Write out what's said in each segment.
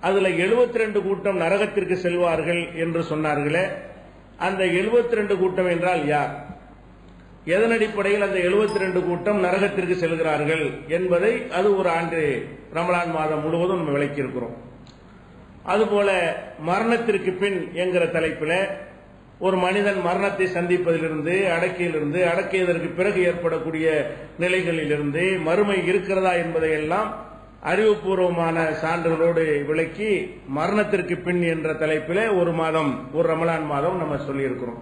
அதுல 72 கூட்டம் நரகத்திற்கு செல்வார்கள் என்று சொன்னார்களே அந்த 72 கூட்டம் என்றால் யார் எதன் அடிப்படையில் அந்த 72 கூட்டம் நரகத்திற்கு செல்கிறார்கள் என்பதை அது ஒரு ஆண்டு ரமலான் மாதம் முழுவதும் நம்ம விளக்கியிருக்கிறோம் அதுபோல மரணத்திற்கு பின் என்கிற தலைப்பில் ஒரு மனிதன் மரணத்தை சந்திப்பதிலிருந்து அடக்கியிலிருந்து அடக்கியதற்கு பிறகு ஏற்படக்கூடிய நிலைகளிலிருந்து மறுமை இருக்கிறதா என்பதையெல்லாம் அறிவுபூர்வமான சான்றுகளோடு விளக்கி மரணத்திற்கு பின் என்ற தலைப்பில் ஒரு மாதம் ஒரு ரமலான் மாதம் நம்ம சொல்லியிருக்கிறோம்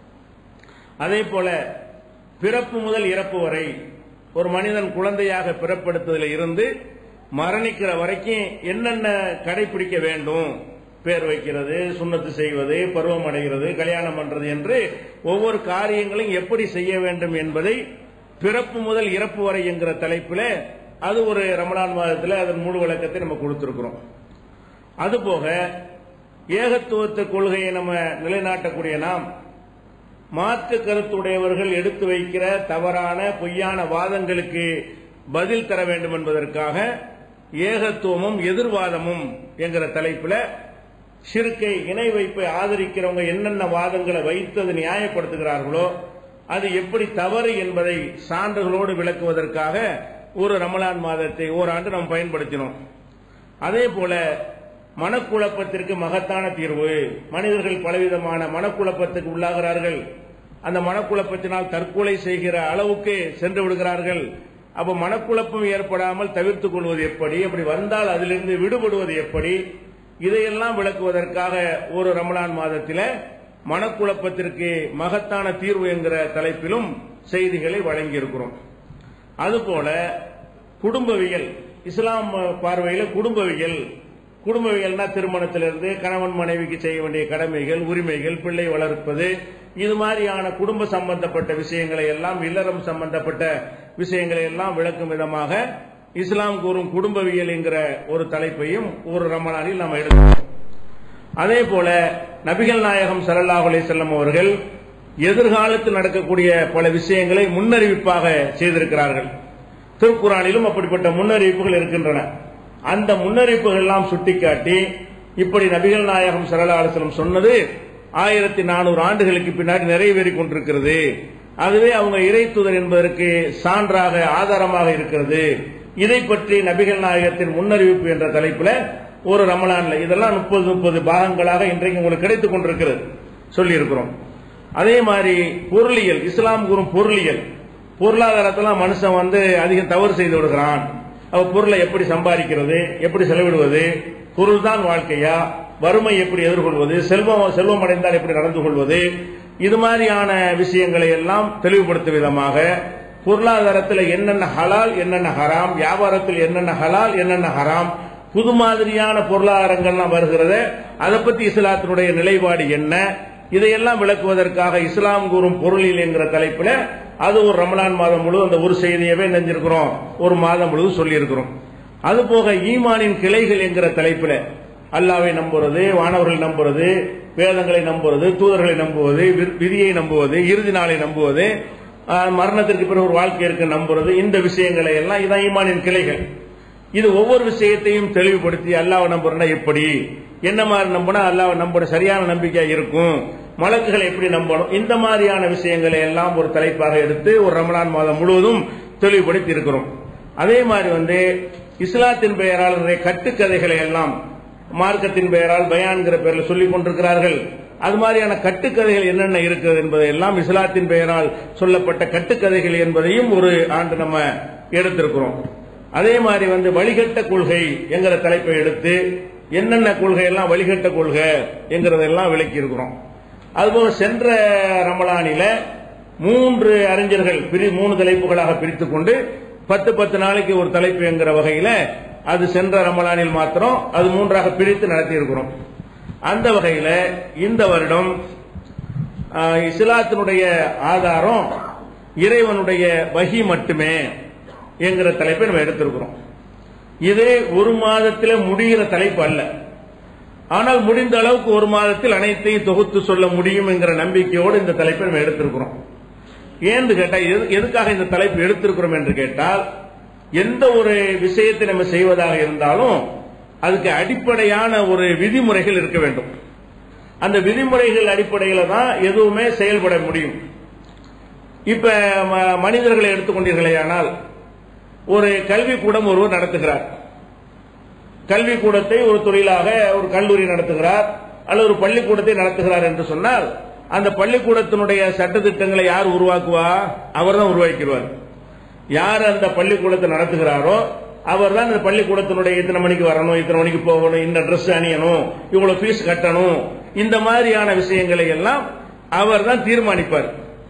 அதே போல பிறப்பு முதல் இறப்பு வரை ஒரு மனிதன் குழந்தையாக பிறப்படுத்ததில் இருந்து மரணிக்கிற வரைக்கும் என்னென்ன கடைபிடிக்க வேண்டும் பேர் வைக்கிறது சுண்ணத்து செய்வது பருவம் அடைகிறது கல்யாணம் பண்றது என்று ஒவ்வொரு காரியங்களையும் எப்படி செய்ய வேண்டும் என்பதை பிறப்பு முதல் இறப்பு வரை என்கிற தலைப்பில் அது ஒரு ரமலான் மாதத்தில் அதன் முழு விளக்கத்தை நம்ம கொடுத்திருக்கிறோம் அதுபோக ஏகத்துவத்த கொள்கையை நம்ம நிலைநாட்டக்கூடிய நாம் மாற்று கருத்துடையவர்கள் எடுத்து வைக்கிற தவறான பொய்யான வாதங்களுக்கு பதில் தர வேண்டும் என்பதற்காக ஏகத்துவமும் எதிர்வாதமும் என்கிற தலைப்பில் ஷிர்கை இணை வைப்பை ஆதரிக்கிறவங்க என்னென்ன வாதங்களை வைத்து அதை நியாயப்படுத்துகிறார்களோ அது எப்படி தவறு என்பதை சான்றுகளோடு விளக்குவதற்காக ஒரு ரமலான் மாதத்தை ஓராண்டு நாம் பயன்படுத்தினோம் அதே போல மனக்குழப்பத்திற்கு மகத்தான தீர்வு மனிதர்கள் பலவிதமான மனக்குழப்பத்துக்கு உள்ளாகிறார்கள் அந்த மனக்குழப்பத்தினால் தற்கொலை செய்கிற அளவுக்கு சென்று விடுகிறார்கள் அப்ப மனக்குழப்பம் ஏற்படாமல் தவிர்த்துக் கொள்வது எப்படி அப்படி வந்தால் அதிலிருந்து விடுபடுவது எப்படி இதையெல்லாம் விளக்குவதற்காக ஒரு ரமலான் மாதத்தில் மனக்குழப்பத்திற்கு மகத்தான தீர்வு என்கிற தலைப்பிலும் செய்திகளை வழங்கியிருக்கிறோம் அதுபோல குடும்பவியல் இஸ்லாம் பார்வையில் குடும்பவியல் குடும்பவியல்னா திருமணத்திலிருந்து கணவன் மனைவிக்கு செய்ய வேண்டிய கடமைகள் உரிமைகள் பிள்ளை வளர்ப்பது இது மாதிரியான குடும்ப சம்பந்தப்பட்ட விஷயங்களை எல்லாம் இல்லறம் சம்பந்தப்பட்ட விஷயங்களை எல்லாம் விளக்கும் விதமாக இஸ்லாம் கூறும் குடும்பவியல் என்கிற ஒரு தலைப்பையும் ஒரு ரமலானில் நாம் எடுக்கிறோம் அதே போல நபிகள் நாயகம் சல்லல்லாஹு அலைஹி செல்லம் அவர்கள் எதிர்காலத்தில் நடக்கக்கூடிய பல விஷயங்களை முன்னறிவிப்பாக செய்திருக்கிறார்கள் திருக்குறானிலும் அப்படிப்பட்ட முன்னறிவிப்புகள் இருக்கின்றன அந்த முன்னறிவிப்புகள் எல்லாம் சுட்டிக்காட்டி இப்படி நபிகள் நாயகம் சல்லல்லாஹு அலைஹி வஸல்லம் சொன்னது ஆயிரத்தி நானூறு ஆண்டுகளுக்கு பின்னாடி நிறைவேறி கொண்டிருக்கிறது ஆகவே அவங்க இறை தூதர் என்பதற்கு சான்றாக ஆதாரமாக இருக்கிறது இதை பற்றி நபிகள் நாயகத்தின் முன்னறிவிப்பு என்ற தலைப்புல ஒரு ரமலான்ல இதெல்லாம் முப்பது முப்பது பாகங்களாக இன்றைக்கு உங்களுக்கு கிடைத்துக் கொண்டிருக்கிறது சொல்லி இருக்கிறோம் அதே மாதிரி பொருளியல் இஸ்லாம் கூறும் பொருளியல் பொருளாதாரத்தெல்லாம் மனுஷன் வந்து அதிகம் தவறு செய்து விடுகிறான் அவ பொருளை எப்படி சம்பாதிக்கிறது எப்படி செலவிடுவது பொருள் தான் வாழ்க்கையா வறுமை எப்படி எதிர்கொள்வது செல்வம் செல்வம் அடைந்தால் எப்படி நடந்து கொள்வது இது மாதிரியான விஷயங்களை எல்லாம் தெளிவுபடுத்தும் விதமாக பொருளாதாரத்தில் என்னென்ன ஹலால் என்னென்ன ஹராம் வியாபாரத்தில் என்னென்ன ஹலால் என்னென்ன ஹராம் புது மாதிரியான பொருளாதாரங்கள்லாம் வருகிறது அதை பத்தி இஸ்லாத்தினுடைய நிலைப்பாடு என்ன இதையெல்லாம் விளக்குவதற்காக இஸ்லாம் கூறும் பொருளில் என்கிற தலைப்பில் அது ஒரு ரமலான் மாதம் முழு அந்த ஒரு செய்தியவே நெஞ்சிருக்கிறோம் ஒரு மாதம் முழுது சொல்லியிருக்கிறோம் அதுபோக ஈமானின் கிளைகள் என்கிற தலைப்பில் அல்லாவை நம்புறது வானவர்கள் நம்புறது வேதங்களை நம்புவது தூதர்களை நம்புவது விதியை நம்புவது இறுதி நாளை நம்புவது மரணத்திற்கு பிறகு ஒரு வாழ்க்கை இருக்கு நம்புறது இந்த விஷயங்களை எல்லாம் இதான் ஈமானின் கிளைகள் இது ஒவ்வொரு விஷயத்தையும் தெளிவுபடுத்தி அல்லாவை நம்புறா எப்படி என்ன மாதிரி நம்பினா அல்லாவை நம்புற சரியான நம்பிக்கையா இருக்கும் மலக்குகளை எப்படி நம்பணும் இந்த மாதிரியான விஷயங்களை எல்லாம் ஒரு தலைப்பாக எடுத்து ஒரு ரமலான் மாதம் முழுவதும் தெளிவுபடுத்தி இருக்கிறோம் அதே மாதிரி வந்து இஸ்லாத்தின் பெயரால் நிறைய கட்டுக்கதைகளை எல்லாம் மார்க்கத்தின் பெயரால் பயான்கிற பெயரில் சொல்லிக் கொண்டிருக்கிறார்கள் அது மாதிரியான கட்டுக்கதைகள் என்னென்ன இருக்கிறது என்பதை எல்லாம் இஸ்லாத்தின் பெயரால் சொல்லப்பட்ட கட்டுக்கதைகள் என்பதையும் ஒரு ஆண்டு நம்ம எடுத்திருக்கிறோம் அதே மாதிரி வந்து வழிகட்ட கொள்கை என்கிற தலைப்பை எடுத்து என்னென்ன கொள்கை எல்லாம் வழிகட்ட கொள்கை என்கிறதெல்லாம் விளக்கி இருக்கிறோம் அதுபோல சென்ற ரமலானில மூன்று அறிஞர்கள் பிரி மூணு தலைப்புகளாக பிரித்துக் கொண்டு பத்து பத்து நாளைக்கு ஒரு தலைப்பு என்கிற வகையில அது சென்ற ரமலானில் மாத்திரம் அது மூன்றாக பிரித்து நடத்தி இருக்கிறோம் அந்த வகையில இந்த வருடம் இஸ்லாத்தினுடைய ஆதாரம் இறைவனுடைய வகி மட்டுமே என்கிற தலைப்பை நம்ம எடுத்திருக்கிறோம் இது ஒரு மாதத்தில் முடிகிற தலைப்பு அல்ல ஆனால் முடிந்த அளவுக்கு ஒரு மாதத்தில் அனைத்தையும் தொகுத்து சொல்ல முடியும் என்கிற நம்பிக்கையோடு இந்த தலைப்பை நம்ம எடுத்திருக்கிறோம் ஏன்னு கேட்டா எதுக்காக இந்த தலைப்பு எடுத்திருக்கிறோம் என்று கேட்டால் எந்த ஒரு விஷயத்தை நம்ம செய்வதாக இருந்தாலும் அதுக்கு அடிப்படையான ஒரு விதிமுறைகள் இருக்க வேண்டும் அந்த விதிமுறைகள் அடிப்படையில் தான் எதுவுமே செயல்பட முடியும் இப்ப ம- மனிதர்களை எடுத்துக்கொண்டீர்களேயானால் ஒரு கல்விக்கூடம் ஒருவர் நடத்துகிறார் கல்விக்கூடத்தை ஒரு தொழிலாக ஒரு கல்லூரி நடத்துகிறார் அல்லது ஒரு பள்ளிக்கூடத்தை நடத்துகிறார் என்று சொன்னால் அந்த பள்ளிக்கூடத்தினுடைய சட்டத்திட்டங்களை யார் உருவாக்குவா அவர் தான் உருவாக்கிடுவார் யார் அந்த பள்ளிக்கூடத்தை நடத்துகிறாரோ அவர் தான் இந்த பள்ளிக்கூடத்தினுடைய இத்தனை மணிக்கு வரணும் இத்தனை மணிக்கு போகணும் இந்த Dress அணியணும் இவ்வளவு ஃபீஸ் கட்டணும் இந்த மாதிரியான விஷயங்களை எல்லாம் அவர் தான் தீர்மானிப்பார்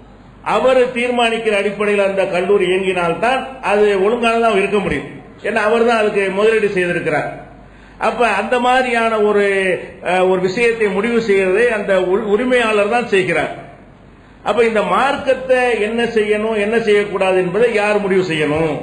அவர் தீர்மானிக்கிற அடிப்படையில் அந்த கல்லூரி இயங்கினால்தான் அது ஒழுங்கானதாக இருக்க முடியும் ஏன்னா அவர் தான் அதுக்கு முதலீடு செய்திருக்கிறார் அப்ப அந்த மாதிரியான ஒரு அஹ், ஒரு விஷயத்தை முடிவு செய்யறதை அந்த உரி- உரிமையாளர் தான் செய்கிறார் அப்ப இந்த மார்க்கத்தை என்ன செய்யணும் என்ன செய்யக்கூடாது என்பதை யார் முடிவு செய்யணும்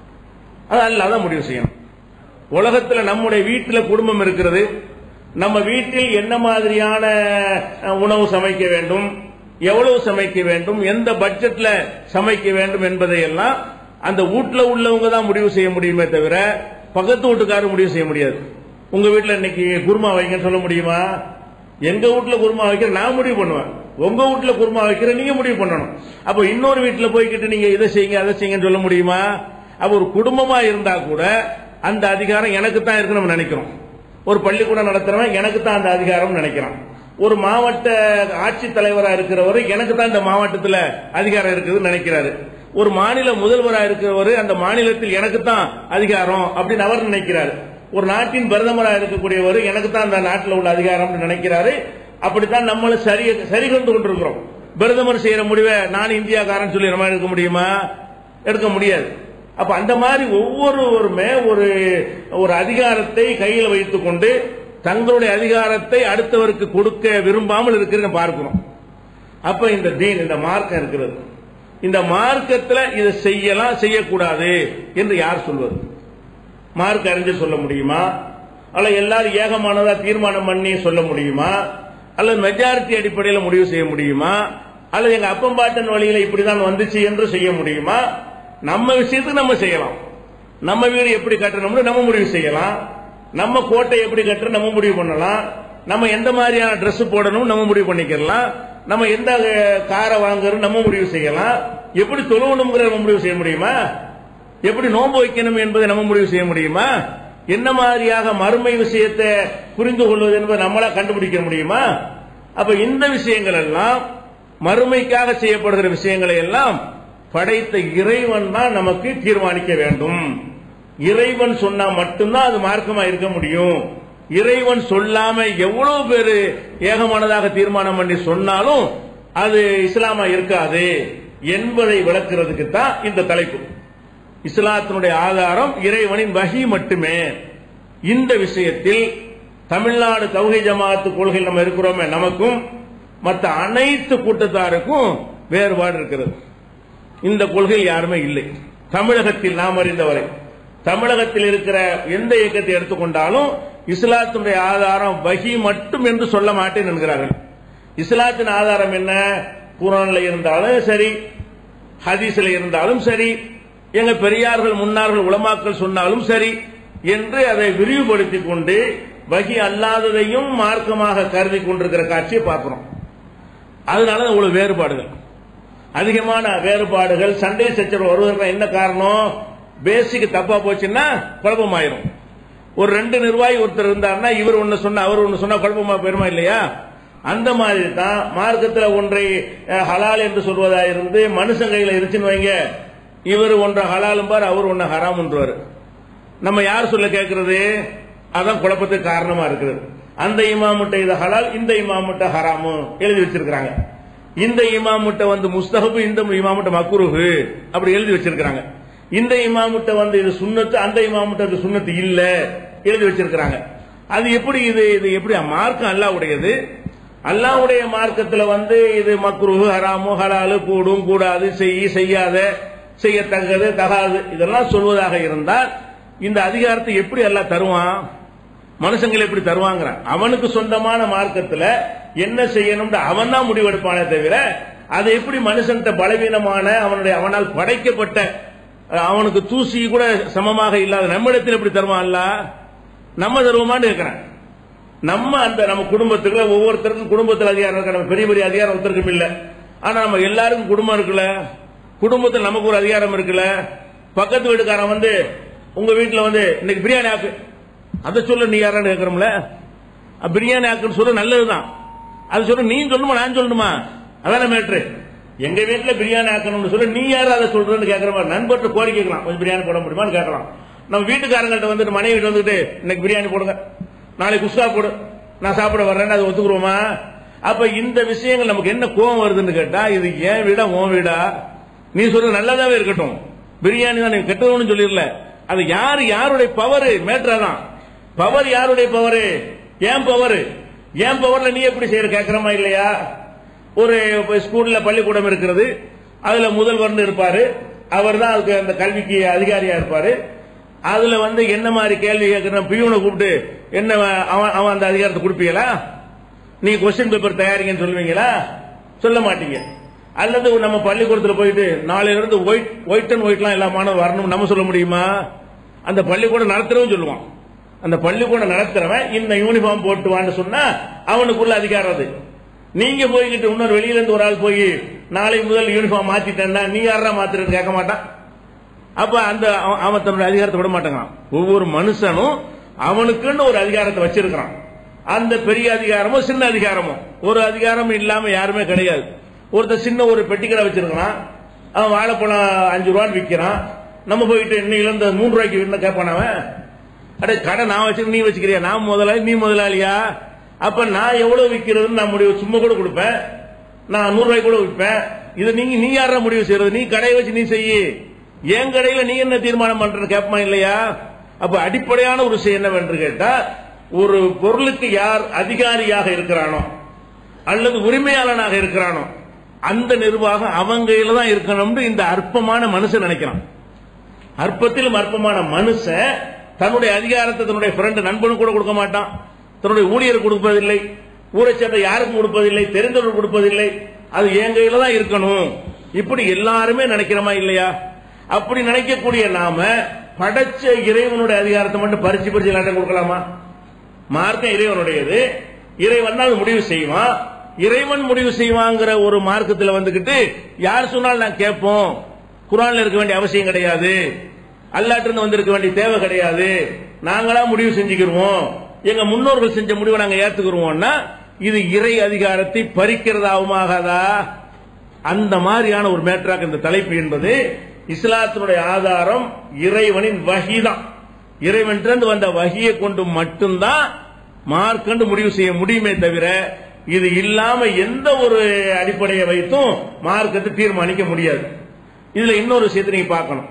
அது அல்லாஹ் தான் முடிவு செய்யணும் உலகத்துல நம்முடைய வீட்டுல குடும்பம் இருக்கிறது நம்ம வீட்டில் என்ன மாதிரியான அஹ், உணவு சமைக்க வேண்டும் எவ்வளவு சமைக்க வேண்டும் எந்த பட்ஜெட்ல சமைக்க வேண்டும் என்பதை எல்லாம் அந்த வீட்டுல உள்ளவங்க தான் முடிவு செய்ய முடியுமே தவிர பக்கத்து வீட்டுக்காரர் முடிவு செய்ய முடியாது உங்க வீட்டுல இன்னைக்கு குருமா வைங்கன்னு சொல்ல முடியுமா எங்க வீட்டுல குருமா வைக்கிற நான் முடிவு பண்ணுவேன் உங்க வீட்டுல குருமா வைக்கிற நீங்க முடிவு பண்ணணும் அப்ப இன்னொரு வீட்டுல போய்கிட்டு நீங்க இதை செய்யுங்க அதை செய்யுங்கன்னு சொல்ல முடியுமா அப்ப ஒரு குடும்பமா இருந்தா கூட அந்த அதிகாரம் எனக்கு தான் இருக்கு நம்ம நினைக்கிறோம் ஒரு பள்ளிக்கூடம் நடத்துறவன் எனக்கு தான் அந்த அதிகாரம் நினைக்கிறான் ஒரு மாவட்ட ஆட்சித் தலைவரா இருக்கிறவர் எனக்கு தான் இந்த மாவட்டத்தில் அதிகாரம் இருக்குதுன்னு நினைக்கிறாரு ஒரு மாநில முதல்வரா இருக்கிறவர் அந்த மாநிலத்தில் எனக்கு தான் அதிகாரம் அப்படின்னு அவர் நினைக்கிறாரு ஒரு நாட்டின் பிரதமரா இருக்கக்கூடியவர் எனக்கு தான் அந்த நாட்டில் உள்ள அதிகாரம் நினைக்கிறாரு அப்படித்தான் நம்மளும் சரி சரி கொண்டு கொண்டிருக்கிறோம் பிரதமர் செய்யற முடிவை நான் இந்தியாக்காரன் சொல்லி நம்ம எடுக்க முடியுமா எடுக்க முடியாது அப்ப அந்த மாதிரி ஒவ்வொருவருமே ஒரு ஒரு அதிகாரத்தை கையில் வைத்துக் கொண்டு தங்களுடைய அதிகாரத்தை அடுத்தவருக்கு கொடுக்க விரும்பாமல் இருக்கிறத பார்க்கிறோம் அப்ப இந்த தீன் இந்த மார்க்கம் இருக்கிறது இந்த மார்க்கத்துல இதை செய்யலாம் செய்யக்கூடாது என்று யார் சொல்வது மார்க் அறிஞ்சு சொல்ல முடியுமா அல்ல எல்லாரும் ஏகமானதா தீர்மானம் பண்ணி சொல்ல முடியுமா அல்லது மெஜாரிட்டி அடிப்படையில் முடிவு செய்ய முடியுமா அல்லது எங்க அப்பம்பாட்டன் வழியில இப்படிதான் வந்துச்சு என்று செய்ய முடியுமா நம்ம விஷயத்துக்கு நம்ம செய்யலாம் நம்ம வீடு எப்படி கட்டணும்னு நம்ம முடிவு செய்யலாம் நம்ம கோட்டை எப்படி கட்டுற நம்ம முடிவு பண்ணலாம் நம்ம எந்த மாதிரியான Dress போடணும் நம்ம முடிவு பண்ணிக்கலாம் நம்ம எந்த அஹ், காரை வாங்குறோம் நம்ம முடிவு செய்யலாம் எப்படி தொழுவணுங்கிற நம்ம முடிவு செய்ய முடியுமா எப்படி நோன்பு வைக்கணும் என்பதை நம்ம முடிவு செய்ய முடியுமா என்ன மாதிரியாக மறுமை விஷயத்தை புரிந்து கொள்வது என்பதை நம்மளா கண்டுபிடிக்க முடியுமா அப்ப இந்த விஷயங்கள் எல்லாம் மறுமைக்காக செய்யப்படுகிற விஷயங்களை எல்லாம் படைத்த இறைவன் தான் நமக்கு தீர்மானிக்க வேண்டும் இறைவன் சொன்னா மட்டும்தான் அது மார்க்கமா இருக்க முடியும் இறைவன் சொல்லாம எவ்வளவு பேரு ஏகமானதாக தீர்மானம் பண்ணி சொன்னாலும் அது இஸ்லாமா இருக்காது என்பதை விளக்குறதுக்கு தான் இந்த தலைப்பு இஸ்லாத்தினுடைய ஆதாரம் இறைவனின் வகி மட்டுமே இந்த விஷயத்தில் தமிழ்நாடு தௌஹி ஜமாஅத்து கொள்கை நம்ம இருக்கிறோமே நமக்கும் மற்ற அனைத்து கூட்டத்தாருக்கும் வேறுபாடு இருக்கிறது இந்த கொள்கையில் யாருமே இல்லை தமிழகத்தில் நாம் அறிந்தவரை தமிழகத்தில் இருக்கிற எந்த இயக்கத்தை எடுத்துக்கொண்டாலும் இஸ்லாத்தினுடைய ஆதாரம் வகி மட்டும் என்று சொல்ல மாட்டேன் என்கிறார்கள் இஸ்லாத்தின் ஆதாரம் என்ன குரான்ல இருந்தாலும் சரி ஹதீஸ்ல இருந்தாலும் சரி எங்க பெரியார்கள் முன்னார்கள் உலமாக்கள் சொன்னாலும் சரி என்று அதை விரிவுபடுத்திக் கொண்டு வகி அல்லாததையும் மார்க்கமாக கருதி கொண்டிருக்கிற காட்சியை பார்க்கிறோம் அதனால இவ்வளவு வேறுபாடுகள் அதிகமான வேறுபாடுகள் சண்டை சச்சரவு வருவதற்கு என்ன காரணம் பேசிக் தப்பா போச்சுன்னா குழப்பமாயிரும் ஒரு ரெண்டு நிர்வாகி ஒருத்தர் இருந்தாருன்னா இவர் ஒன்னு சொன்னா அவர் ஒன்னு சொன்னா குழப்பமா போயிருமா இல்லையா அந்த மாதிரி தான் மார்க்கத்துல ஒன்றை அஹ், ஹலால் என்று சொல்வதா இருந்து மனுஷன் கையில இருந்துச்சுன்னு வைங்க இவர் ஒன்றை ஹலாலும் பார் அவர் ஒன்னு ஹராம்ன்றவர் நம்ம யார் சொல்ல கேட்கறது அதான் குழப்பத்துக்கு காரணமா இருக்குது அந்த இமாமுட்ட இது ஹலால் இந்த இமாமுட்ட ஹராமு எழுதி வச்சிருக்காங்க இந்த இமாமுட்ட வந்து முஸ்தஹபு இந்த இமாமுட்ட மக்குருஹு அப்படி எழுதி வச்சிருக்காங்க இந்த இமாமுட்ட வந்து இது சுன்னத்து அந்த இமாமுட்ட இது சுன்னத்து இல்ல எழுதி வச்சிருக்காங்க அது எப்படி இது இது எப்படி மார்க்கம் அல்லாவுடையது அல்லாவுடைய மார்க்கத்துல வந்து இது மக்ருஹு ஹராமு ஹலாலு கூடும் கூடாது செய்ய செய்யாத செய்யத்தக்கது தகாது இதெல்லாம் சொல்வதாக இருந்தால் இந்த அதிகாரத்தை எப்படி எல்லாம் தருவான் மனுஷங்களை எப்படி தருவாங்கிறான் அவனுக்கு சொந்தமான மார்க்கத்துல என்ன செய்யணும்னு அவன் தான் முடிவெடுப்பானே தவிர அதை எப்படி மனுஷன்கிட்ட பலவீனமான அவனுடைய அவனால் படைக்கப்பட்ட அஹ், அவனுக்கு தூசி கூட சமமாக இல்லாத நம்மிடத்தில் எப்படி தருவான் அல்ல நம்ம தருவோமான்னு கேட்கிறேன் நம்ம அந்த நம்ம குடும்பத்துக்குள்ள ஒவ்வொருத்தருக்கும் குடும்பத்தில் அதிகாரம் இருக்கு நம்ம பெரிய பெரிய அதிகாரம் ஒருத்தருக்கும் இல்ல ஆனா நம்ம எல்லாருக்கும் குடும்பம் இருக்குல்ல குடும்பத்தில் நமக்கு ஒரு அதிகாரம் இருக்குல்ல பக்கத்து வீட்டுக்காரன் வந்து உங்க வீட்டுல வந்து இன்னைக்கு பிரியாணி ஆக்கு அதை சொல்ல நீ யாரான்னு கேட்கறோம்ல அஹ் பிரியாணி ஆக்குன்னு சொல்ல நல்லதுதான் அது சொல்ல நீ சொல்லணுமா நான் சொல்லணுமா அதான மேட்ரு எங்க வீட்டுல பிரியாணி ஆக்கணும்னு சொல்ல நீ யாரும் அதை சொல்றேன்னு கேட்கற மாதிரி நண்பர்கிட்ட கோரி கேட்கலாம் கொஞ்சம் பிரியாணி போட முடியுமான்னு கேட்கலாம் நம்ம வீட்டுக்காரங்கள்ட்ட வந்துட்டு மனைவி கிட்ட வந்துட்டு இன்னைக்கு பிரியாணி போடுங்க நாளைக்கு குஸ்கா போடு நான் சாப்பிட வர்றேன்னு அதை ஒத்துக்குருவோமா அப்ப இந்த விஷயங்கள் நமக்கு என்ன கோவம் வருதுன்னு கேட்டா இது ஏன் வீடா உன் வீடா நீ சொல்றது நல்லதாவே இருக்கட்டும் பிரியாணி தான் நீ கெட்டதுன்னு சொல்லிடல அது யாரு யாருடைய பவர் மேட்ரா தான் பவர் யாருடைய பவர் ஏன் பவர் ஏன் பவர்ல நீ எப்படி செய்யற கேட்கறமா இல்லையா ஒரு இப்ப ஸ்கூல்ல பள்ளிக்கூடம் இருக்கிறது அதுல முதல்வர்னு இருப்பாரு அவர் தான் அதுக்கு அந்த கல்விக்கு அதிகாரியா இருப்பாரு அதுல வந்து என்ன மாதிரி கேள்வி கேட்கிற பியூனை கூப்பிட்டு என்ன அவன் அவன் அந்த அதிகாரத்தை கொடுப்பீங்களா நீ கொஸ்டின் பேப்பர் தயாரிங்கன்னு சொல்லுவீங்களா சொல்ல மாட்டீங்க அல்லது நம்ம பள்ளிக்கூடத்துல போயிட்டு நாளையில இருந்து ஒயிட் ஒயிட் அண்ட் ஒயிட்லாம் எல்லா மாணவர் வரணும் நம்ம சொல்ல முடியுமா அந்த பள்ளிக்கூடம் நடத்துறவன் சொல்லுவான் அந்த பள்ளிக்கூடம் நடத்துறவன் இந்த யூனிஃபார்ம் போட்டு வான்னு சொன்னா அவனுக்குள்ள அதிகாரம் அது நீங்க போய்கிட்டு இன்னொரு வெளியில இருந்து ஒரு ஆள் போய் நாளை முதல் யூனிஃபார்ம் மாத்திட்டேன்னா நீ யாரா மாத்துறேன்னு கேட்க மாட்டான் அப்ப அந்த அவன் அவன் தன்னுடைய அதிகாரத்தை விட மாட்டேங்கிறான் ஒவ்வொரு மனுஷனும் அவனுக்குன்னு ஒரு அதிகாரத்தை வச்சிருக்கிறான் அந்த பெரிய அதிகாரமோ சின்ன அதிகாரமோ ஒரு அதிகாரம் இல்லாம யாருமே கிடையாது ஒருத்தர் சின்ன ஒரு பெட்டிக்கடை வச்சிருக்கிறான் அவன் வாழைப்பழம் அஞ்சு ரூபான்னு விற்கிறான் நம்ம போயிட்டு இன்னைக்கு இந்த மூணு ரூபாய்க்கு என்ன கேட்பான் அவன் அடே கடை நான் வச்சுக்க நீ வச்சுக்கிறியா நான் முதலாளி நீ முதலாளியா அப்ப நான் எவ்வளவு விற்கிறதுன்னு நான் முடிவு சும்மா கூட கொடுப்பேன் நான் நூறு ரூபாய்க்கு கூட விற்பேன் இது நீங்க நீ யாரா முடிவு செய்யறது நீ கடையை வச்சு நீ செய்யி என் கடையில நீ என்ன தீர்மானம் பண்ற கேட்பமா இல்லையா அப்ப அடிப்படையான ஒரு விஷயம் என்னவென்று கேட்டா ஒரு பொருளுக்கு யார் அதிகாரியாக இருக்கிறானோ அல்லது உரிமையாளனாக இருக்கிறானோ அந்த நிர்வாகம் அவங்க கையில தான் இருக்கணும்னு இந்த அற்பமான மனுஷன் நினைக்கிறான் அற்பத்திலும் அற்பமான மனுஷன் தன்னுடைய அதிகாரத்தை தன்னுடைய ஃப்ரெண்ட் நண்பனுக்கு கூட கொடுக்க மாட்டான் தன்னுடைய ஊழியர் கொடுப்பதில்லை ஊரை சேர்ந்த யாருக்கும் கொடுப்பதில்லை தெரிந்தவர்கள் கொடுப்பதில்லை அது என் கையில தான் இருக்கணும் இப்படி எல்லாருமே நினைக்கிறோமா இல்லையா அப்படி நினைக்கக்கூடிய நாம படைச்ச இறைவனுடைய அதிகாரத்தை மட்டும் பறிச்சு பறிச்சு எல்லாத்தையும் கொடுக்கலாமா மார்க்கம் இறைவனுடையது இறைவன் தான் அது முடிவு செய்வான் இறைவன் முடிவு செய்வாங்கிற ஒரு மார்க்கத்தில் வந்துகிட்டு யார் சொன்னாலும் நான் கேட்போம் குரான்ல இருக்க வேண்டிய அவசியம் கிடையாது அல்லாட்டிருந்து வந்திருக்க வேண்டிய தேவை கிடையாது நாங்களா முடிவு செஞ்சுக்கிருவோம் எங்க முன்னோர்கள் செஞ்ச முடிவை நாங்க ஏத்துக்கிருவோம்னா இது இறை அதிகாரத்தை பறிக்கிறதாவுமாகாதா அந்த மாதிரியான ஒரு மேட்ராக் இந்த தலைப்பு என்பது இஸ்லாத்தினுடைய ஆதாரம் இறைவனின் வகிதான் இறைவன் வந்த வகியை கொண்டு மட்டும்தான் மார்க்கண்டு முடிவு செய்ய முடியுமே தவிர இது இல்லாம எந்த ஒரு அடிப்படையை வைத்தும் மார்க்கத்தை தீர்மானிக்க முடியாது இதுல இன்னொரு விஷயத்தை நீங்க பார்க்கணும்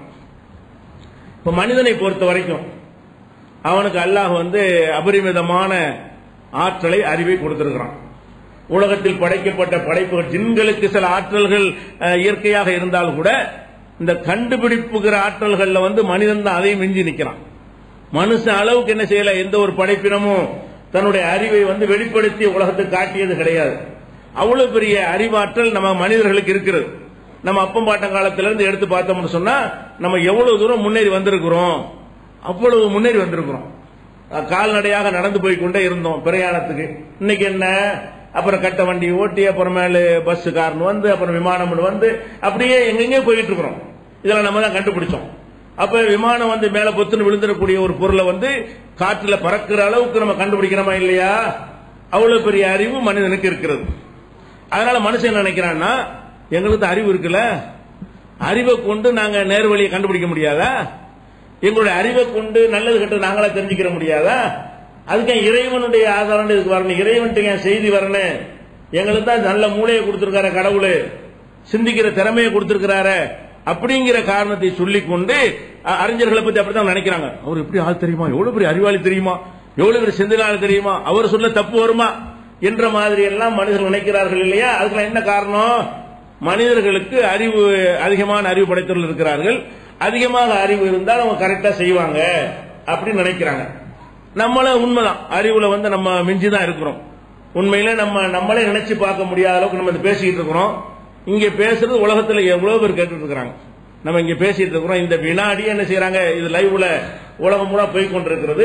இப்ப மனிதனை பொறுத்த வரைக்கும் அவனுக்கு அல்லாஹ் வந்து அபரிமிதமான ஆற்றலை அறிவை கொடுத்திருக்கிறான் உலகத்தில் படைக்கப்பட்ட படைப்புகள் ஜின்களுக்கு சில ஆற்றல்கள் அஹ், இயற்கையாக இருந்தால் கூட இந்த கண்டுபிடிப்புகிற ஆற்றல்கள்ல வந்து மனிதன் தான் அதையும் மிஞ்சி நிக்கிறான் மனுஷன் அளவுக்கு என்ன செய்யல எந்த ஒரு படைப்பினமும் தன்னுடைய அறிவை வந்து வெளிப்படுத்தி உலகத்துக்கு காட்டியது கிடையாது அவ்வளவு பெரிய அறிவாற்றல் நம்ம மனிதர்களுக்கு இருக்கிறது நம்ம அப்பம் பாட்டம் காலத்துல இருந்து எடுத்து பார்த்தோம்னு சொன்னா நம்ம எவ்வளவு தூரம் முன்னேறி வந்திருக்கிறோம் அவ்வளவு முன்னேறி வந்திருக்கிறோம் அஹ் கால்நடையாக நடந்து போய் கொண்டே இருந்தோம் பிரயாணத்துக்கு இன்னைக்கு என்ன அப்புறம் கட்ட வண்டி ஓட்டி அப்புறமேலு பஸ் கார்னு வந்து அப்புறம் விமானம் வந்து அப்படியே எங்கெங்கே போயிட்டு இருக்கிறோம் இதெல்லாம் நம்ம தான் கண்டுபிடிச்சோம் அப்ப விமானம் வந்து மேல பொத்துன்னு விழுந்துடக்கூடிய ஒரு பொருளை வந்து காற்றுல பறக்கிற அளவுக்கு நம்ம கண்டுபிடிக்கிறோமா இல்லையா அவ்வளவு பெரிய அறிவு மனிதனுக்கு இருக்கிறது அதனால மனுஷன் என்ன நினைக்கிறான்னா எங்களுக்கு அறிவு இருக்குல்ல அறிவை கொண்டு நாங்க நேர்வழியை கண்டுபிடிக்க முடியாதா எங்களுடைய அறிவை கொண்டு நல்லது கெட்டது நாங்களா தெரிஞ்சுக்கிற முடியாதா அதுக்கு ஏன் இறைவனுடைய ஆதாரம் இதுக்கு வரணும் இறைவன்ட்டு ஏன் செய்தி வரணும் எங்களுக்கு தான் நல்ல மூளையை கொடுத்திருக்காரு கடவுள் சிந்திக்கிற திறமையை கொடுத்திருக்கிறாரு அப்படிங்கிற காரணத்தை சொல்லிக் கொண்டு அ- அறிஞர்களை பத்தி அப்படித்தான் நினைக்கிறாங்க அவர் எப்படி ஆள் தெரியுமா எவ்வளவு பெரிய அறிவாளி தெரியுமா எவ்வளவு பெரிய சிந்தனாளி தெரியுமா அவர் சொல்ல தப்பு வருமா என்ற மாதிரி எல்லாம் மனிதர்கள் நினைக்கிறார்கள் இல்லையா அதுக்கு என்ன காரணம் மனிதர்களுக்கு அறிவு அதிகமான அறிவு படைத்தவர்கள் இருக்கிறார்கள் அதிகமாக அறிவு இருந்தால் அவங்க கரெக்டா செய்வாங்க அப்படின்னு நினைக்கிறாங்க நம்மள உண்மைதான் அறிவுல வந்து நம்ம மிஞ்சி தான் இருக்கிறோம் உண்மையில நம்ம நம்மளே நினைச்சு பார்க்க முடியாத அளவுக்கு நம்ம இதை பேசிக்கிட்டு இருக்கிறோம் இங்க பேசுறது உலகத்துல எவ்வளவு பேர் கேட்டுட்டு இருக்கிறாங்க நம்ம இங்க பேசிட்டு இருக்கிறோம் இந்த வினாடி என்ன செய்யறாங்க இது லைவ்ல உலகம் பூரா போய் கொண்டிருக்கிறது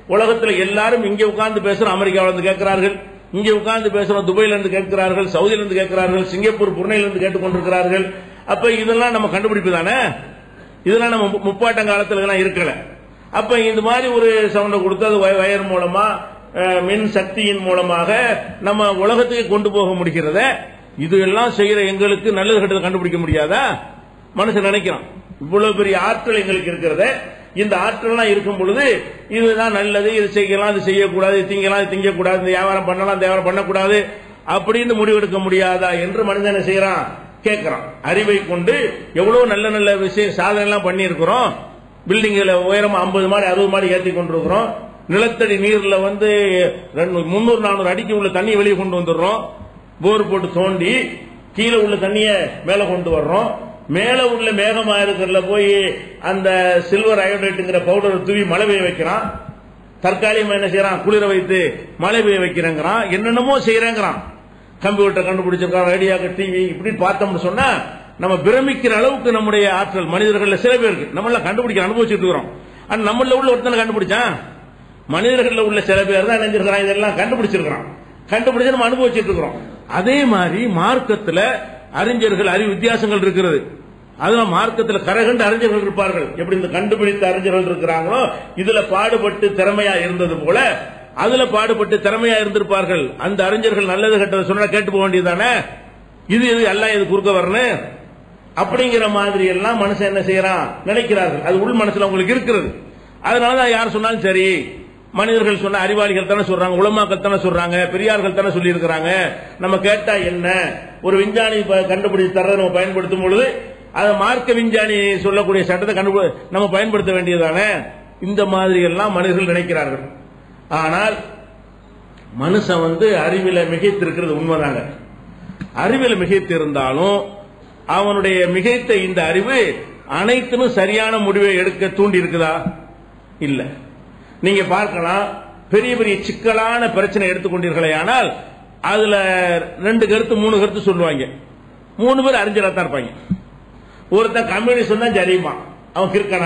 உலகத்துல எல்லாரும் இங்க உட்கார்ந்து பேசுறோம் அமெரிக்காவில இருந்து கேட்கிறார்கள் இங்க உட்கார்ந்து பேசுறோம் துபாயில இருந்து கேட்கிறார்கள் சவுதியில இருந்து கேட்கிறார்கள் சிங்கப்பூர் புர்னையில இருந்து கேட்டுக்கொண்டிருக்கிறார்கள் அப்ப இதெல்லாம் நம்ம கண்டுபிடிப்பு தானே இதெல்லாம் நம்ம மு- முப்பாட்டம் காலத்துல இதெல்லாம் இருக்கல அப்ப இந்த மாதிரி ஒரு சவுண்டை கொடுத்து அது வய- வயர் மூலமா அஹ், மின் சக்தியின் மூலமாக நம்ம உலகத்துக்கு கொண்டு போக முடிகிறத இது எல்லாம் செய்யற எங்களுக்கு நல்லது கெட்டது கண்டுபிடிக்க முடியாதா மனுஷன் நினைக்கிறான் இவ்வளவு பெரிய ஆற்றல் எங்களுக்கு இருக்கிறத இந்த ஆற்றல்லாம் இருக்கும் பொழுது இதுதான் நல்லது இது செய்யலாம் இது செய்யக்கூடாது இது திங்கலாம் இது திங்கக்கூடாது இந்த வியாபாரம் பண்ணலாம் இந்த வியாபாரம் பண்ணக்கூடாது அப்படின்னு முடிவெடுக்க முடியாதா என்று மனிதன் என்ன செய்யறான் கேட்கிறான் அறிவை கொண்டு எவ்வளவு நல்ல நல்ல விஷய சாதனை எல்லாம் பண்ணி இருக்கிறோம் பில்டிங்ல உயரம் ஐம்பது மாடி அறுபது மாடி ஏற்றி கொண்டிருக்கிறோம் நிலத்தடி நீர்ல வந்து முன்னூறு நானூறு அடிக்கு உள்ள தண்ணியை வெளியே கொண்டு வந்துடுறோம் போர் போட்டு தோண்டி கீழே உள்ள தண்ணியை மேல கொண்டு வர்றோம் மேல உள்ள மேகமா இருக்கிறதுல போய் அந்த சில்வர் அயோடைட்டுங்கிற பவுடர் தூவி மழை பெய்ய வைக்கிறான் தற்காலிகமா என்ன செய்யறான் குளிர வைத்து மழை பெய்ய வைக்கிறேங்கிறான் என்னென்னமோ செய்யறேங்கிறான் கம்ப்யூட்டர் கண்டுபிடிச்சிருக்கான் ரேடியோ டிவி இப்படி பார்த்தோம்னு சொன்னா நம்ம பிரமிக்கிற அளவுக்கு நம்முடைய ஆற்றல் மனிதர்கள்ல சில பேருக்கு நம்மள கண்டுபிடிக்க அனுபவிச்சுட்டு இருக்கிறோம் ஆனா நம்மள உள்ள ஒருத்தனை கண்டுபிடிச்சான் மனிதர்கள்ல உள்ள சில பேர் தான் நினைஞ்சிருக்கிறான் இதெல்லாம் கண்டுபிடிச்சிருக்கிறான் கண்டுபிடிச்சு நம்ம அனுபவிச்சுட்டு இருக்கிறோம் அதே மாதிரி மார்க்கத்துல அறிஞர்கள் அறிவு வித்தியாசங்கள் இருக்கிறது அதுல மார்க்கத்துல கரகண்டு அறிஞர்கள் இருப்பார்கள் எப்படி இந்த கண்டுபிடித்த அறிஞர்கள் இருக்கிறாங்களோ இதுல பாடுபட்டு திறமையா இருந்தது போல அதுல பாடுபட்டு திறமையா இருந்திருப்பார்கள் அந்த அறிஞர்கள் நல்லது கெட்டது சொன்னா கேட்டு போக வேண்டியதுதானே இது இது எல்லாம் இது குறுக்க வரணும் அப்படிங்கிற மாதிரி எல்லாம் மனுஷன் என்ன செய்யறான் நினைக்கிறார்கள் அது உள் மனசுல உங்களுக்கு இருக்கிறது அதனாலதான் யார் சொன்னாலும் சரி மனிதர்கள் சொன்ன அறிவாளிகள் தானே சொல்றாங்க உலமாக்கள் தானே சொல்றாங்க பெரியார்கள் தானே சொல்லி இருக்கிறாங்க நம்ம கேட்டா என்ன ஒரு விஞ்ஞானி ப- கண்டுபிடிச்சு தரதை நம்ம பயன்படுத்தும் பொழுது அதை மார்க்க விஞ்ஞானி சொல்லக்கூடிய சட்டத்தை கண்டுபி நம்ம பயன்படுத்த வேண்டியதானே இந்த மாதிரி எல்லாம் மனிதர்கள் நினைக்கிறார்கள் ஆனால் மனுஷன் வந்து அறிவில மிகைத்திருக்கிறது உண்மைதாங்க அறிவில மிகைத்து இருந்தாலும் அவனுடைய மிகைத்த இந்த அறிவு அனைத்திலும் சரியான முடிவை எடுக்க தூண்டி இருக்குதா இல்ல நீங்க பார்க்கலாம் பெரிய பெரிய சிக்கலான பிரச்சனை எடுத்துக்கொண்டீர்களே ஆனால் அதுல ரெண்டு கருத்து மூணு கருத்து சொல்லுவாங்க மூணு பேர் அறிஞரா தான் இருப்பாங்க ஒருத்தன் கம்யூனிஸ்ட் தான் சரியுமா அவன் கிறுக்கனா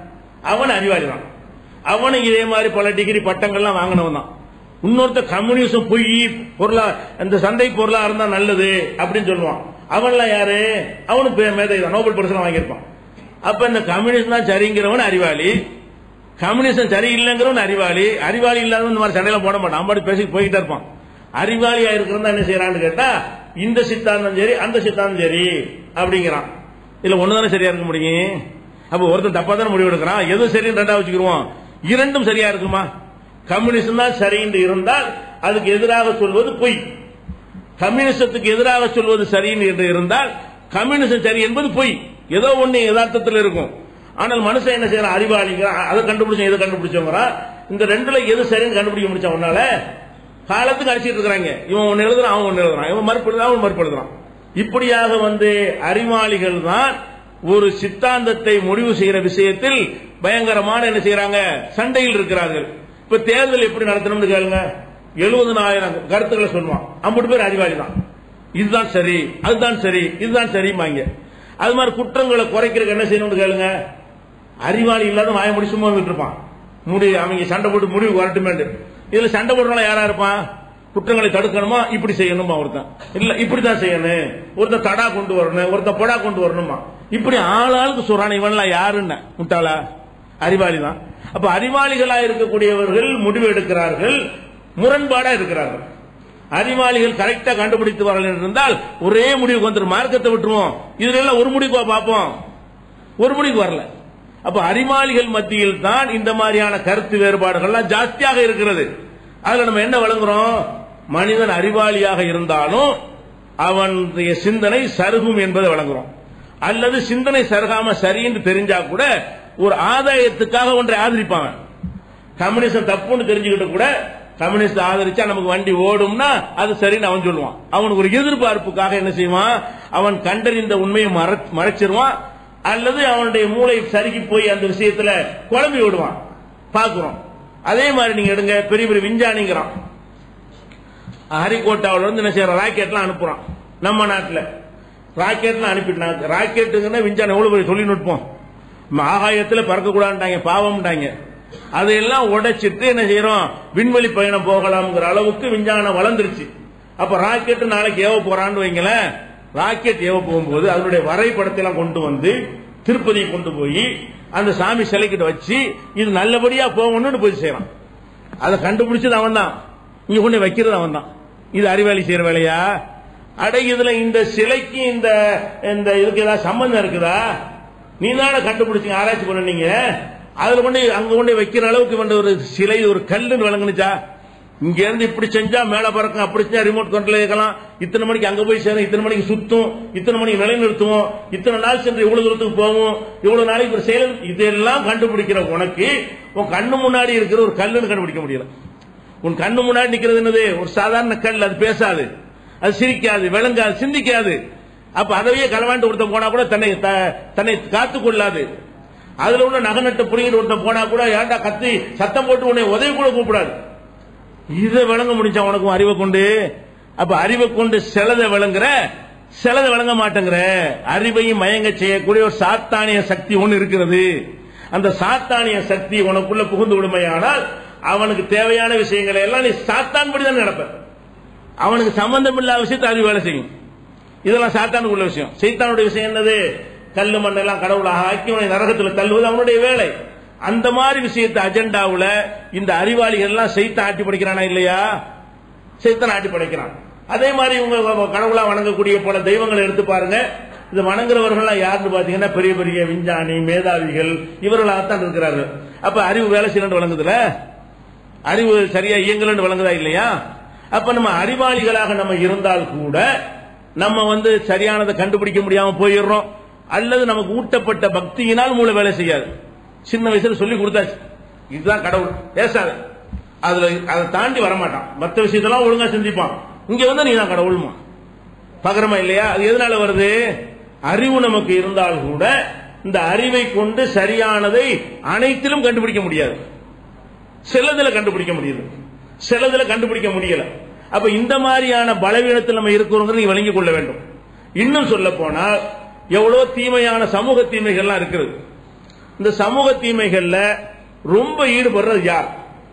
அவன் அறிவாளி தான் அவனும் இதே மாதிரி பல டிகிரி பட்டங்கள்லாம் வாங்கினவன் தான் இன்னொருத்த கம்யூனிசம் பொய் பொருளா இந்த சந்தை பொருளா இருந்தா நல்லது அப்படின்னு சொல்லுவான் அவன்லாம் யாரு அவனும் பே- மேதை தான் நோபல் பரிசு வாங்கியிருப்பான் அப்ப இந்த கம்யூனிஸ்ட் தான் சரிங்கிறவன் அறிவாளி கம்யூனிசம் சரியில்லைங்கிறவன் அறிவாளி அறிவாளி இல்லாதவன் இந்த மாதிரி சண்டையில போட மாட்டான் அவன் பேசி போய்கிட்டே இருப்பான் அறிவாளியா இருக்கிறவன் என்ன செய்யறான்னு கேட்டா இந்த சித்தாந்தம் சரி அந்த சித்தாந்தம் சரி அப்படிங்கிறான் இதுல ஒண்ணுதானே சரியா இருக்க முடியும் அப்ப ஒருத்தன் தப்பா தானே முடிவு எடுக்கிறான் எது சரின்னு ரெண்டா வச்சுக்கிருவோம் இரண்டும் சரியா இருக்குமா கம்யூனிசம் தான் சரின்னு இருந்தால் அதுக்கு எதிராக சொல்வது பொய் கம்யூனிசத்துக்கு எதிராக சொல்வது சரின்னு என்று இருந்தால் கம்யூனிசம் சரி என்பது பொய் ஏதோ ஒண்ணு யதார்த்தத்தில் இருக்கும் ஆனால் மனுஷன் என்ன செய்யறான் அறிவாளிங்கிறான் அதை கண்டுபிடிச்சோம் எதை கண்டுபிடிச்சோங்கிறான் இந்த ரெண்டுல எது சரின்னு கண்டுபிடிக்க முடிச்சா உன்னால காலத்துக்கு அடிச்சிட்டு இருக்கிறாங்க இவன் ஒன்னு எழுதுறான் அவன் ஒன்னு எழுதுறான் இவன் மறுப்பு எழுதுறான் அவன் மறுப்பு எழுதுறான் இப்படியாக வந்து அறிவாளிகள் தான் ஒரு சித்தாந்தத்தை முடிவு செய்யற விஷயத்தில் பயங்கரமான என்ன செய்யறாங்க சண்டையில் இருக்கிறார்கள் இப்ப தேர்தல் எப்படி நடத்தணும்னு கேளுங்க எழுபதனாயிரம் கருத்துக்களை சொல்லுவான் ஐம்பது பேர் அறிவாளி தான் இதுதான் சரி அதுதான் சரி இதுதான் சரிம்பாங்க அது மாதிரி குற்றங்களை குறைக்கிறதுக்கு என்ன செய்யணும்னு கேளுங்க அறிவாளி இல்லாத வாய முடி சும்மா வந்துட்டு இருப்பான் முடி அவங்க சண்டை போட்டு முடிவு வரட்டுமேண்டு இதுல சண்டை போடுறவங்க யாரா இருப்பான் குற்றங்களை தடுக்கணுமா இப்படி செய்யணுமா ஒருத்தன் இல்ல இப்படிதான் செய்யணும் ஒருத்தன் தடா கொண்டு வரணும் ஒருத்தன் பொடா கொண்டு வரணுமா இப்படி ஆளாளுக்கு சொல்றான் இவன்லாம் யாருன்னு முட்டாளா அறிவாளி தான் அப்ப அறிவாளிகளா இருக்கக்கூடியவர்கள் முடிவு எடுக்கிறார்கள் முரண்பாடா இருக்கிறார்கள் அறிவாளிகள் கரெக்டா கண்டுபிடித்து வரல இருந்தால் ஒரே முடிவுக்கு வந்துடும் மார்க்கத்தை விட்டுருவோம் இதுல எல்லாம் ஒரு முடிவுக்கு வா பார்ப்போம் ஒரு முடிவுக்கு வரல அப்ப அறிவாளிகள் மத்தியில் தான் இந்த மாதிரியான கருத்து வேறுபாடுகள்லாம் ஜாஸ்தியாக இருக்கிறது அதுல நம்ம என்ன வழங்குறோம் மனிதன் அறிவாளியாக இருந்தாலும் அவனுடைய சிந்தனை சருகும் என்பதை வழங்குறோம் அல்லது சிந்தனை சருகாம சரின்னு தெரிஞ்சா கூட ஒரு ஆதாயத்துக்காக ஒன்றை ஆதரிப்பாங்க கம்யூனிசம் தப்புன்னு தெரிஞ்சுக்கிட்டு கூட கம்யூனிஸ்ட் ஆதரிச்சா நமக்கு வண்டி ஓடும்னா அது சரின்னு அவன் சொல்லுவான் அவனுக்கு ஒரு எதிர்பார்ப்புக்காக என்ன செய்வான் அவன் கண்டறிந்த உண்மையை மறை- மறைச்சிருவான் அல்லது அவனுடைய மூளை சறுக்கி போய் அந்த விஷயத்துல குழம்பி விடுவான் பாக்குறோம் அதே மாதிரி நீங்க எடுங்க பெரிய பெரிய விஞ்ஞானிங்கிறான் ஹரிகோட்டாவில் இருந்து என்ன செய்யற ராக்கெட்லாம் அனுப்புறான் நம்ம நாட்டுல ராக்கெட்லாம் அனுப்பிட்டாங்க ராக்கெட்டுங்கன்னா விஞ்ஞானம் எவ்வளவு பெரிய தொழில்நுட்பம் நம்ம ஆகாயத்துல பறக்க கூடாதுட்டாங்க பாவம்ட்டாங்க அதையெல்லாம் உடைச்சிட்டு என்ன செய்யறோம் விண்வெளி பயணம் போகலாம்ங்கிற அளவுக்கு விஞ்ஞானம் வளர்ந்துருச்சு அப்ப ராக்கெட் நாளைக்கு ஏவ போறான்னு வைங்களேன் ராக்கெட் ஏவ போகும்போது அதனுடைய வரைபடத்தை எல்லாம் கொண்டு வந்து திருப்பதி கொண்டு போய் அந்த சாமி சிலைக்கிட்ட வச்சு இது நல்லபடியா போகணும்னு போய் செய்யறான் அதை கண்டுபிடிச்சது அவன் தான் இங்க கொண்டு வைக்கிறது அவன் தான் இது அறிவாளி செய்யற வேலையா அட இதுல இந்த சிலைக்கு இந்த இந்த இதுக்கு ஏதாவது சம்பந்தம் இருக்குதா நீ தானே கண்டுபிடிச்சீங்க ஆராய்ச்சி பண்ணீங்க அதுல கொண்டு அங்க கொண்டு வைக்கிற அளவுக்கு வந்து ஒரு சிலை ஒரு கல்லுன்னு விளங்குனுச்சா இங்க இருந்து இப்படி செஞ்சா மேல பறக்கும் அப்படி செஞ்சா ரிமோட் கண்ட்ரோல் இருக்கலாம் இத்தனை மணிக்கு அங்க போய் சேரும் இத்தனை மணிக்கு சுத்தும் இத்தனை மணிக்கு நிலைநிறுத்துவோம் இத்தனை நாள் சென்று இவ்வளவு தூரத்துக்கு போவோம் இவ்வளவு நாளைக்கு ஒரு செயல் இதெல்லாம் கண்டுபிடிக்கிற உனக்கு உன் கண்ணு முன்னாடி இருக்கிற ஒரு கல்லுன்னு கண்டுபிடிக்க முடியல உன் கண்ணு முன்னாடி நிக்கிறது என்னது ஒரு சாதாரண கல் அது பேசாது அது சிரிக்காது விளங்காது சிந்திக்காது அப்ப அதையே களவாண்டு ஒருத்தன் போனா கூட தன்னை த- தன்னை காத்துக் கொள்ளாது அதுல உள்ள நகநட்டு புரிகிற ஒருத்தன் போனா கூட ஏன்டா கத்தி சத்தம் போட்டு உன்னை உதவி கூட கூப்பிடாது இதை விளங்க முடிஞ்சா உனக்கும் அறிவை கொண்டு அப்ப அறிவை கொண்டு சிலதை விளங்குற சிலதை விளங்க மாட்டேங்கிற அறிவையும் மயங்க செய்யக்கூடிய ஒரு சாத்தானிய சக்தி ஒன்று இருக்கிறது அந்த சாத்தானிய சக்தி உனக்குள்ள புகுந்து விடுமையானால் அவனுக்கு தேவையான விஷயங்களை எல்லாம் நீ சாத்தான் படி தான் நடப்ப அவனுக்கு சம்பந்தம் இல்லாத விஷயத்தை அறிவு வேலை செய்யும் இதெல்லாம் சாத்தானுக்கு உள்ள விஷயம் சைத்தானுடைய விஷயம் என்னது கல்லு மண்ணெல்லாம் கடவுளாக ஆக்கி அவனை நரகத்தில் தள்ளுவது அவனுடைய வேலை அந்த மாதிரி விஷயத்தை அஜெண்டாவுல இந்த அறிவாளிகள் எல்லாம் செய்த ஆட்டி படைக்கிறானா இல்லையா செய்தான் ஆட்டி படைக்கிறான் அதே மாதிரி இவங்க கடவுளா வணங்கக்கூடிய பல தெய்வங்களை எடுத்து பாருங்க இது வணங்குறவர்கள் யாருன்னு பாத்தீங்கன்னா பெரிய பெரிய விஞ்ஞானி மேதாவிகள் இவர்களாகத்தான் இருக்கிறார்கள் அப்ப அறிவு வேலை செய்யணும் வழங்குதுல அறிவு சரியா இயங்கலன்னு வழங்குதா இல்லையா அப்ப நம்ம அறிவாளிகளாக நம்ம இருந்தால் கூட நம்ம வந்து சரியானதை கண்டுபிடிக்க முடியாம போயிடுறோம் அல்லது நமக்கு ஊட்டப்பட்ட பக்தியினால் மூளை வேலை செய்யாது சின்ன வயசுல சொல்லி கொடுத்தாச்சு இதுதான் கடவுள் பேசாத அதுல அதை தாண்டி வரமாட்டான் மற்ற விஷயத்தெல்லாம் ஒழுங்கா சிந்திப்பான் இங்க வந்து நீ தான் கடவுள்மா பகரமா இல்லையா அது எதனால வருது அறிவு நமக்கு இருந்தால் கூட இந்த அறிவை கொண்டு சரியானதை அனைத்திலும் கண்டுபிடிக்க முடியாது சிலதுல கண்டுபிடிக்க முடியுது சிலதுல கண்டுபிடிக்க முடியல அப்ப இந்த மாதிரியான பலவீனத்தில் நம்ம இருக்கிறோங்கிறத நீ வழங்கிக் கொள்ள வேண்டும் இன்னும் சொல்ல போனால் எவ்வளவு தீமையான சமூக தீமைகள்லாம் இருக்கிறது இந்த சமூக தீமைகள்ல ரொம்ப ஈடுபடுறது யார்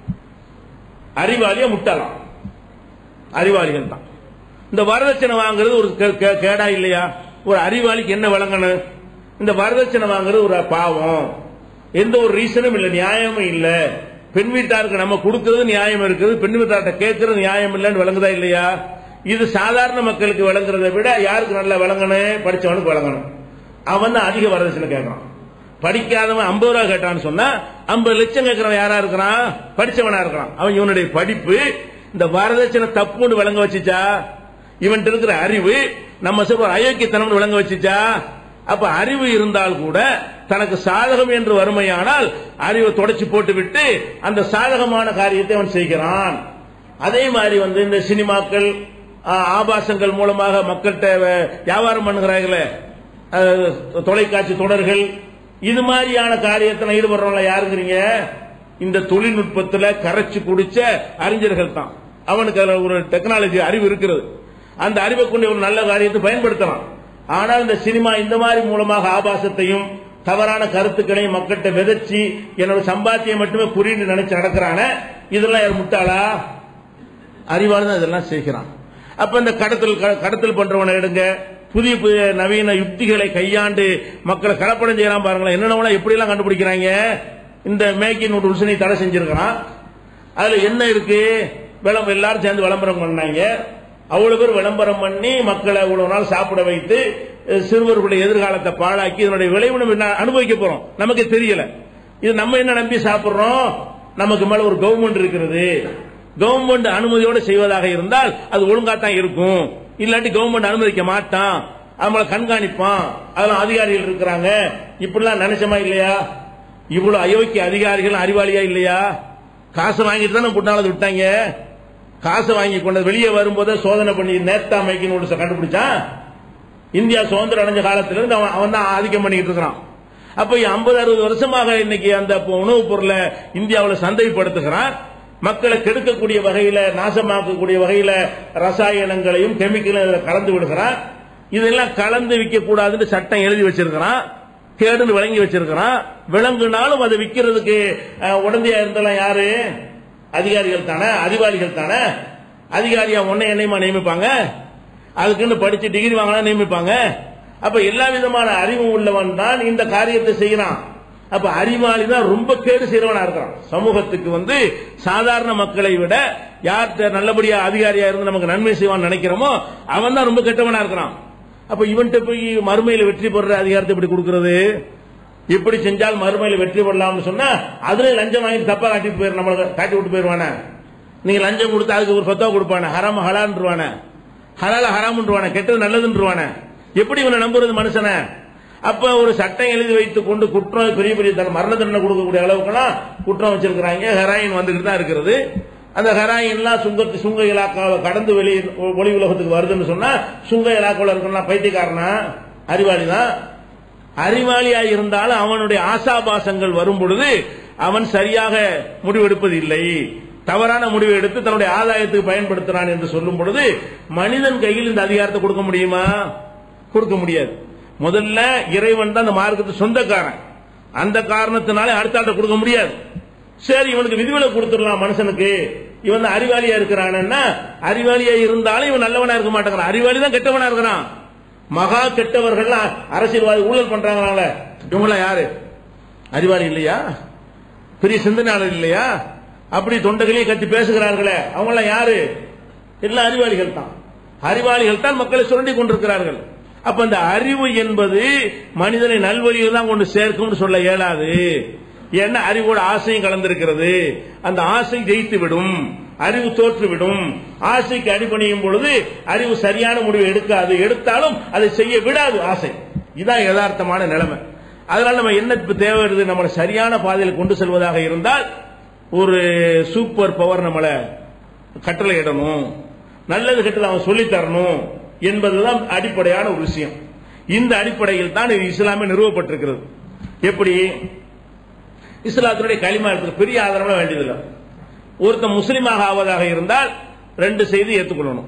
அறிவாளியா முட்டாளாம் அறிவாளிகள் தான் இந்த வரதட்சணை வாங்குறது ஒரு கே- கே- கேடா இல்லையா ஒரு அறிவாளிக்கு என்ன வழங்கணும் இந்த வரதட்சணை வாங்குறது ஒரு பாவம் எந்த ஒரு ரீசனும் இல்ல நியாயமும் இல்ல பெண் வீட்டாருக்கு நம்ம கொடுக்கிறது நியாயம் இருக்குது பெண் வீட்டார்ட்ட கேட்கறது நியாயம் இல்லைன்னு விளங்குதா இல்லையா இது சாதாரண மக்களுக்கு விளங்குறதை விட யாருக்கு நல்லா விளங்கணும் படிச்சவனுக்கு விளங்கணும் அவன் தான் அதிக வரதட்சணை கேட்கறான் படிக்காதவன் ஐம்பது ரூபா கேட்டான்னு சொன்னா ஐம்பது லட்சம் கேட்கறவன் யாரா இருக்கிறான் படிச்சவனா இருக்கிறான் அவன் இவனுடைய படிப்பு இந்த வரதட்சணை தப்புன்னு விளங்க வச்சுச்சா இவன்ட்டு இருக்கிற அறிவு நம்ம சொல்ற ஒரு அயோக்கியத்தனம் விளங்க வச்சுச்சா அப்ப அறிவு இருந்தால் கூட தனக்கு சாதகம் என்று வறுமையானால் அறிவை தொடச்சி போட்டு விட்டு அந்த சாதகமான காரியத்தை அவன் செய்கிறான் அதே மாதிரி வந்து இந்த சினிமாக்கள் ஆ, ஆபாசங்கள் மூலமாக மக்கள்கிட்ட வே- வியாபாரம் பண்ணுகிறார்களே அஹ், தொலைக்காட்சி தொடர்கள் இது மாதிரியான காரியத்தில் ஈடுபடுறவங்கள யாருங்கிறீங்க இந்த தொழில்நுட்பத்துல கரைச்சு குடிச்ச அறிஞர்கள் தான் அவனுக்கு அதுல ஒரு டெக்னாலஜி அறிவு இருக்கிறது அந்த அறிவை கொண்டு ஒரு நல்ல காரியத்தை பயன்படுத்தலாம் ஆனால் இந்த சினிமா இந்த மாதிரி மூலமாக ஆபாசத்தையும் தவறான கருத்துக்களையும் மக்கள்கிட்ட விதைச்சு என்னோட சம்பாத்தியம் மட்டுமே குறின்னு நினைச்சு நடக்கிறான இதெல்லாம் யார் முட்டாளா அறிவாளி தான் இதெல்லாம் செய்கிறான் அப்ப இந்த கடத்தல் க- கடத்தல் பண்றவனை எடுங்க புதிய புதிய நவீன யுக்திகளை கையாண்டு மக்களை கலப்படம் செய்யலாம் பாருங்களேன் என்னென்ன எப்படி எல்லாம் கண்டுபிடிக்கிறாங்க இந்த மேக்கிங் நூடுல்ஸ் நீ தடை செஞ்சிருக்கிறான் அதுல என்ன இருக்கு விளம்பரம் எல்லாரும் சேர்ந்து விளம்பரம் பண்ணாங்க அவ்வளவு பேர் விளம்பரம் பண்ணி மக்களை அவ்வளவு நாள் சாப்பிட வைத்து அஹ், சிறுவர்களுடைய எதிர்காலத்தை பாழாக்கி இதனுடைய விளைவு நம்ம என்ன அனுபவிக்க போறோம் நமக்கு தெரியல இது நம்ம என்ன நம்பி சாப்பிடுறோம் நமக்கு மேல ஒரு கவர்மெண்ட் இருக்கிறது கவர்மெண்ட் அனுமதியோடு செய்வதாக இருந்தால் அது ஒழுங்கா தான் இருக்கும் இல்லாட்டி கவர்மெண்ட் அனுமதிக்க மாட்டான் நம்மளை கண்காணிப்பான் அதெல்லாம் அதிகாரிகள் இருக்கிறாங்க இப்படிலாம் நினைச்சமா இல்லையா இவ்வளவு அயோக்கிய அதிகாரிகள் அறிவாளியா இல்லையா காசு வாங்கிட்டு தானே புட்டாளது விட்டாங்க காசு வாங்கி கொண்டு வெளியே வரும்போதே சோதனை பண்ணி நேத்தா மைக்கின் நோட்டீஸை கண்டுபிடிச்சான் இந்தியா சுதந்திரம் அடைஞ்ச காலத்துல இருந்து அவன் அவன் தான் ஆதிக்கம் பண்ணிட்டு இருக்கிறான் அப்ப ஐம்பது அறுபது வருஷமாக இன்னைக்கு அந்த பொ- உணவுப் பொருளை இந்தியாவில் சந்தைப்படுத்துகிறான் மக்களை கெடுக்கக்கூடிய வகையில நாசமாக்கக்கூடிய வகையில ரசாயனங்களையும் கெமிக்கலையும் இதுல கலந்து விடுகிறான் இதெல்லாம் கலந்து விற்க கூடாதுன்னு சட்டம் எழுதி வச்சிருக்கிறான் கேடுன்னு விளங்கி வச்சிருக்கிறான் விலங்குனாலும் அதை விற்கிறதுக்கு அஹ், உடந்தையா இருந்தெல்லாம் யாரு அதிகாரிகள் தானே அதிகாரிகள் தானே அதிகாரியா உன்னை என்னையுமா நியமிப்பாங்க அதுக்குன்னு படிச்சு டிகிரி வாங்கினா நியமிப்பாங்க அப்ப எல்லா விதமான அறிவு உள்ளவன் தான் இந்த காரியத்தை செய்யறான் அப்ப அறிவாளி தான் ரொம்ப கேடு செய்யறவனா இருக்கிறான் சமூகத்துக்கு வந்து சாதாரண மக்களை விட யார்கிட்ட நல்லபடியா அதிகாரியா இருந்து நமக்கு நன்மை செய்வான்னு நினைக்கிறோமோ அவன் தான் ரொம்ப கெட்டவனா இருக்கிறான் அப்ப இவன்கிட்ட போய் மறுமையில வெற்றி பெற அதிகாரத்தை இப்படி கொடுக்கிறது இப்படி செஞ்சால் மறுமையில வெற்றி பெறலாம்னு சொன்னா அதுல லஞ்சம் வாங்கி தப்பா காட்டிட்டு போயிரு நம்மள காட்டி விட்டு போயிருவானே நீங்க லஞ்சம் கொடுத்தா அதுக்கு ஒரு ஃபத்தா கொடுப்பானே ஹராம ஹலான்றுவானே ஹலால ஹராம்ன்றுவானே கெட்டது நல்லதுன்றுவானே எப்படி இவனை நம்புறது மனுஷனை அப்ப ஒரு சட்டம் எழுதி வைத்துக் கொண்டு குற்றம் பெரிய பெரிய தண்டனை, மரண தண்டனை கொடுக்கக்கூடிய அளவுக்குலாம் குற்றம் வச்சிருக்கிறாங்க ஹெராயின் வந்துகிட்டு தான் இருக்கிறது அந்த ஹெராயின்லாம் சுங்கத்து சுங்க இலாக்காவை கடந்து வெளியே ஒளி உலகத்துக்கு வருதுன்னு சொன்னா சுங்க இலாக்காவில் இருக்கணும் பைத்தியக்காரனா அறிவாளி தான் அறிவாளியா இருந்தாலும் அவனுடைய ஆசாபாசங்கள் வரும் பொழுது அவன் சரியாக முடிவெடுப்பது இல்லை தவறான முடிவை எடுத்து தன்னுடைய ஆதாயத்துக்கு பயன்படுத்துறான் என்று சொல்லும் பொழுது மனிதன் கையில் இந்த அதிகாரத்தை கொடுக்க முடியுமா கொடுக்க முடியாது முதல்ல இறைவன் தான் அந்த மார்க்கத்துக்கு சொந்தக்காரன் அந்த காரணத்தினாலே அடுத்த ஆள்கிட்ட கொடுக்க முடியாது சரி இவனுக்கு விதிவிலக்கு கொடுத்துடலாம் மனுஷனுக்கு இவன் தான் அறிவாளியா இருக்கிறான்னா அறிவாளியா இருந்தாலும் இவன் நல்லவனா இருக்க மாட்டேங்கிறான் அறிவாளி தான் கெட்டவனா இருக்கிறான் மகா கெட்டவர்கள் அரசியல்வாதி ஊழல் பண்றாங்களே இவங்களாம் யாரு அறிவாளி இல்லையா பெரிய சிந்தனையாளர் இல்லையா அப்படி தொண்டைகளையும் கட்டி பேசுகிறார்களே அவங்களாம் யாரு எல்லாம் அறிவாளிகள் தான் அறிவாளிகள் தான் மக்களை சுரண்டி கொண்டிருக்கிறார்கள் அப்ப அந்த அறிவு என்பது மனிதனை நல்வழியில் தான் கொண்டு சேர்க்கும்னு சொல்ல இயலாது ஏன்னா அறிவோட ஆசையும் கலந்திருக்கிறது அந்த ஆசை ஜெயித்து விடும் அறிவு தோற்றுவிடும் ஆசைக்கு அடிபணியும் பொழுது அறிவு சரியான முடிவை எடுக்காது எடுத்தாலும் அதை செய்ய விடாது ஆசை இதான் யதார்த்தமான நிலைமை அதனால நம்ம என்ன இப்ப தேவை இருக்குது நம்மளை சரியான பாதையில் கொண்டு செல்வதாக இருந்தால் ஒரு சூப்பர் பவர் நம்மளை கட்டளை இடணும் நல்லது கெட்டது அவன் சொல்லி தரணும் என்பதுதான் அடிப்படையான ஒரு விஷயம் இந்த அடிப்படையில் தான் இது இஸ்லாமே நிறுவப்பட்டிருக்கிறது எப்படி இஸ்லாத்தினுடைய களிமா இருக்கிற பெரிய ஆதரவு வேண்டியதில்லை ஒருத்தன் முஸ்லீமாக ஆவதாக இருந்தால் ரெண்டு செய்தி ஏற்றுக்கொள்ளணும்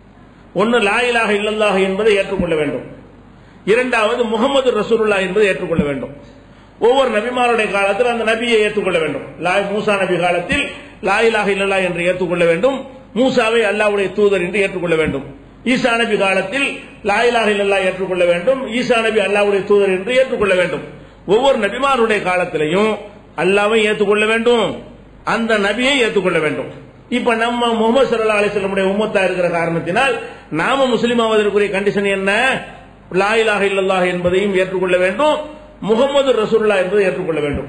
ஒன்னு லாயிலாக இல்லல்லாக என்பதை ஏற்றுக்கொள்ள வேண்டும் இரண்டாவது முகமது ரசூலுல்லா என்பதை ஏற்றுக்கொள்ள வேண்டும் ஒவ்வொரு நபிமாருடைய காலத்தில் அந்த நபியை ஏற்றுக்கொள்ள வேண்டும் லாய் மூசா நபி காலத்தில் லாயிலாக இல்லல்லா என்று ஏற்றுக்கொள்ள வேண்டும் மூசாவை அல்லாவுடைய தூதர் என்று ஏற்றுக்கொள்ள வேண்டும் ஈசா நபி காலத்தில் லாயிலாக இல்லல்லா ஏற்றுக்கொள்ள வேண்டும் ஈசா நபி அல்லாவுடைய தூதர் என்று ஏற்றுக்கொள்ள வேண்டும் ஒவ்வொரு நபிமாருடைய காலத்திலையும் அல்லாவை ஏற்றுக்கொள்ள வேண்டும் அந்த நபியை ஏற்றுக்கொள்ள வேண்டும் இப்ப நம்ம முகமது சல்லா அலிஸ்லமுடைய உம்மத்தா இருக்கிற காரணத்தினால் நாம முஸ்லீம் ஆவதற்குரிய கண்டிஷன் என்ன லாயிலாக இல்லல்லாஹ் என்பதையும் ஏற்றுக்கொள்ள வேண்டும் முகமது ரசூல்லா என்பதை ஏற்றுக்கொள்ள வேண்டும்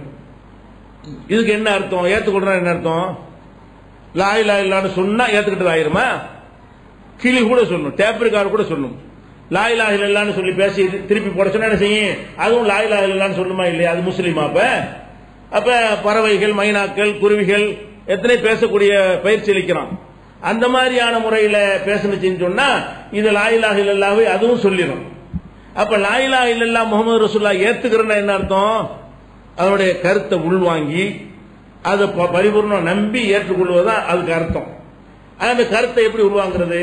இதுக்கு என்ன அர்த்தம் ஏற்றுக்கொள்றா என்ன அர்த்தம் லாயிலா இல்லான்னு சொன்னா ஏத்துக்கிட்டு ஆயிருமா கிளி கூட சொல்லணும் டேப்பர் கூட சொல்லணும் லாயிலா இல்லான்னு சொல்லி பேசி திருப்பி போட சொன்னா என்ன செய்யும் அதுவும் லாயிலா இல்லான்னு சொல்லுமா இல்லையா அது முஸ்லீமா அப்ப அப்ப பறவைகள் மைனாக்கள் குருவிகள் எத்தனை பேசக்கூடிய பயிற்சி அளிக்கிறான் அந்த மாதிரியான முறையில பேசணுச்சுன்னு சொன்னா இது லாயிலாக இல்லல்லாவே அதுவும் சொல்லிடும் அப்ப லாயிலா இல்லல்லா முகமது ரசூல்லா ஏத்துக்கிறேன்னா என்ன அர்த்தம் அதனுடைய கருத்தை உள்வாங்கி அதை ப- பரிபூர்ணம் நம்பி ஏற்றுக்கொள்வதுதான் அதுக்கு அர்த்தம் அந்த கருத்தை எப்படி உருவாங்கிறது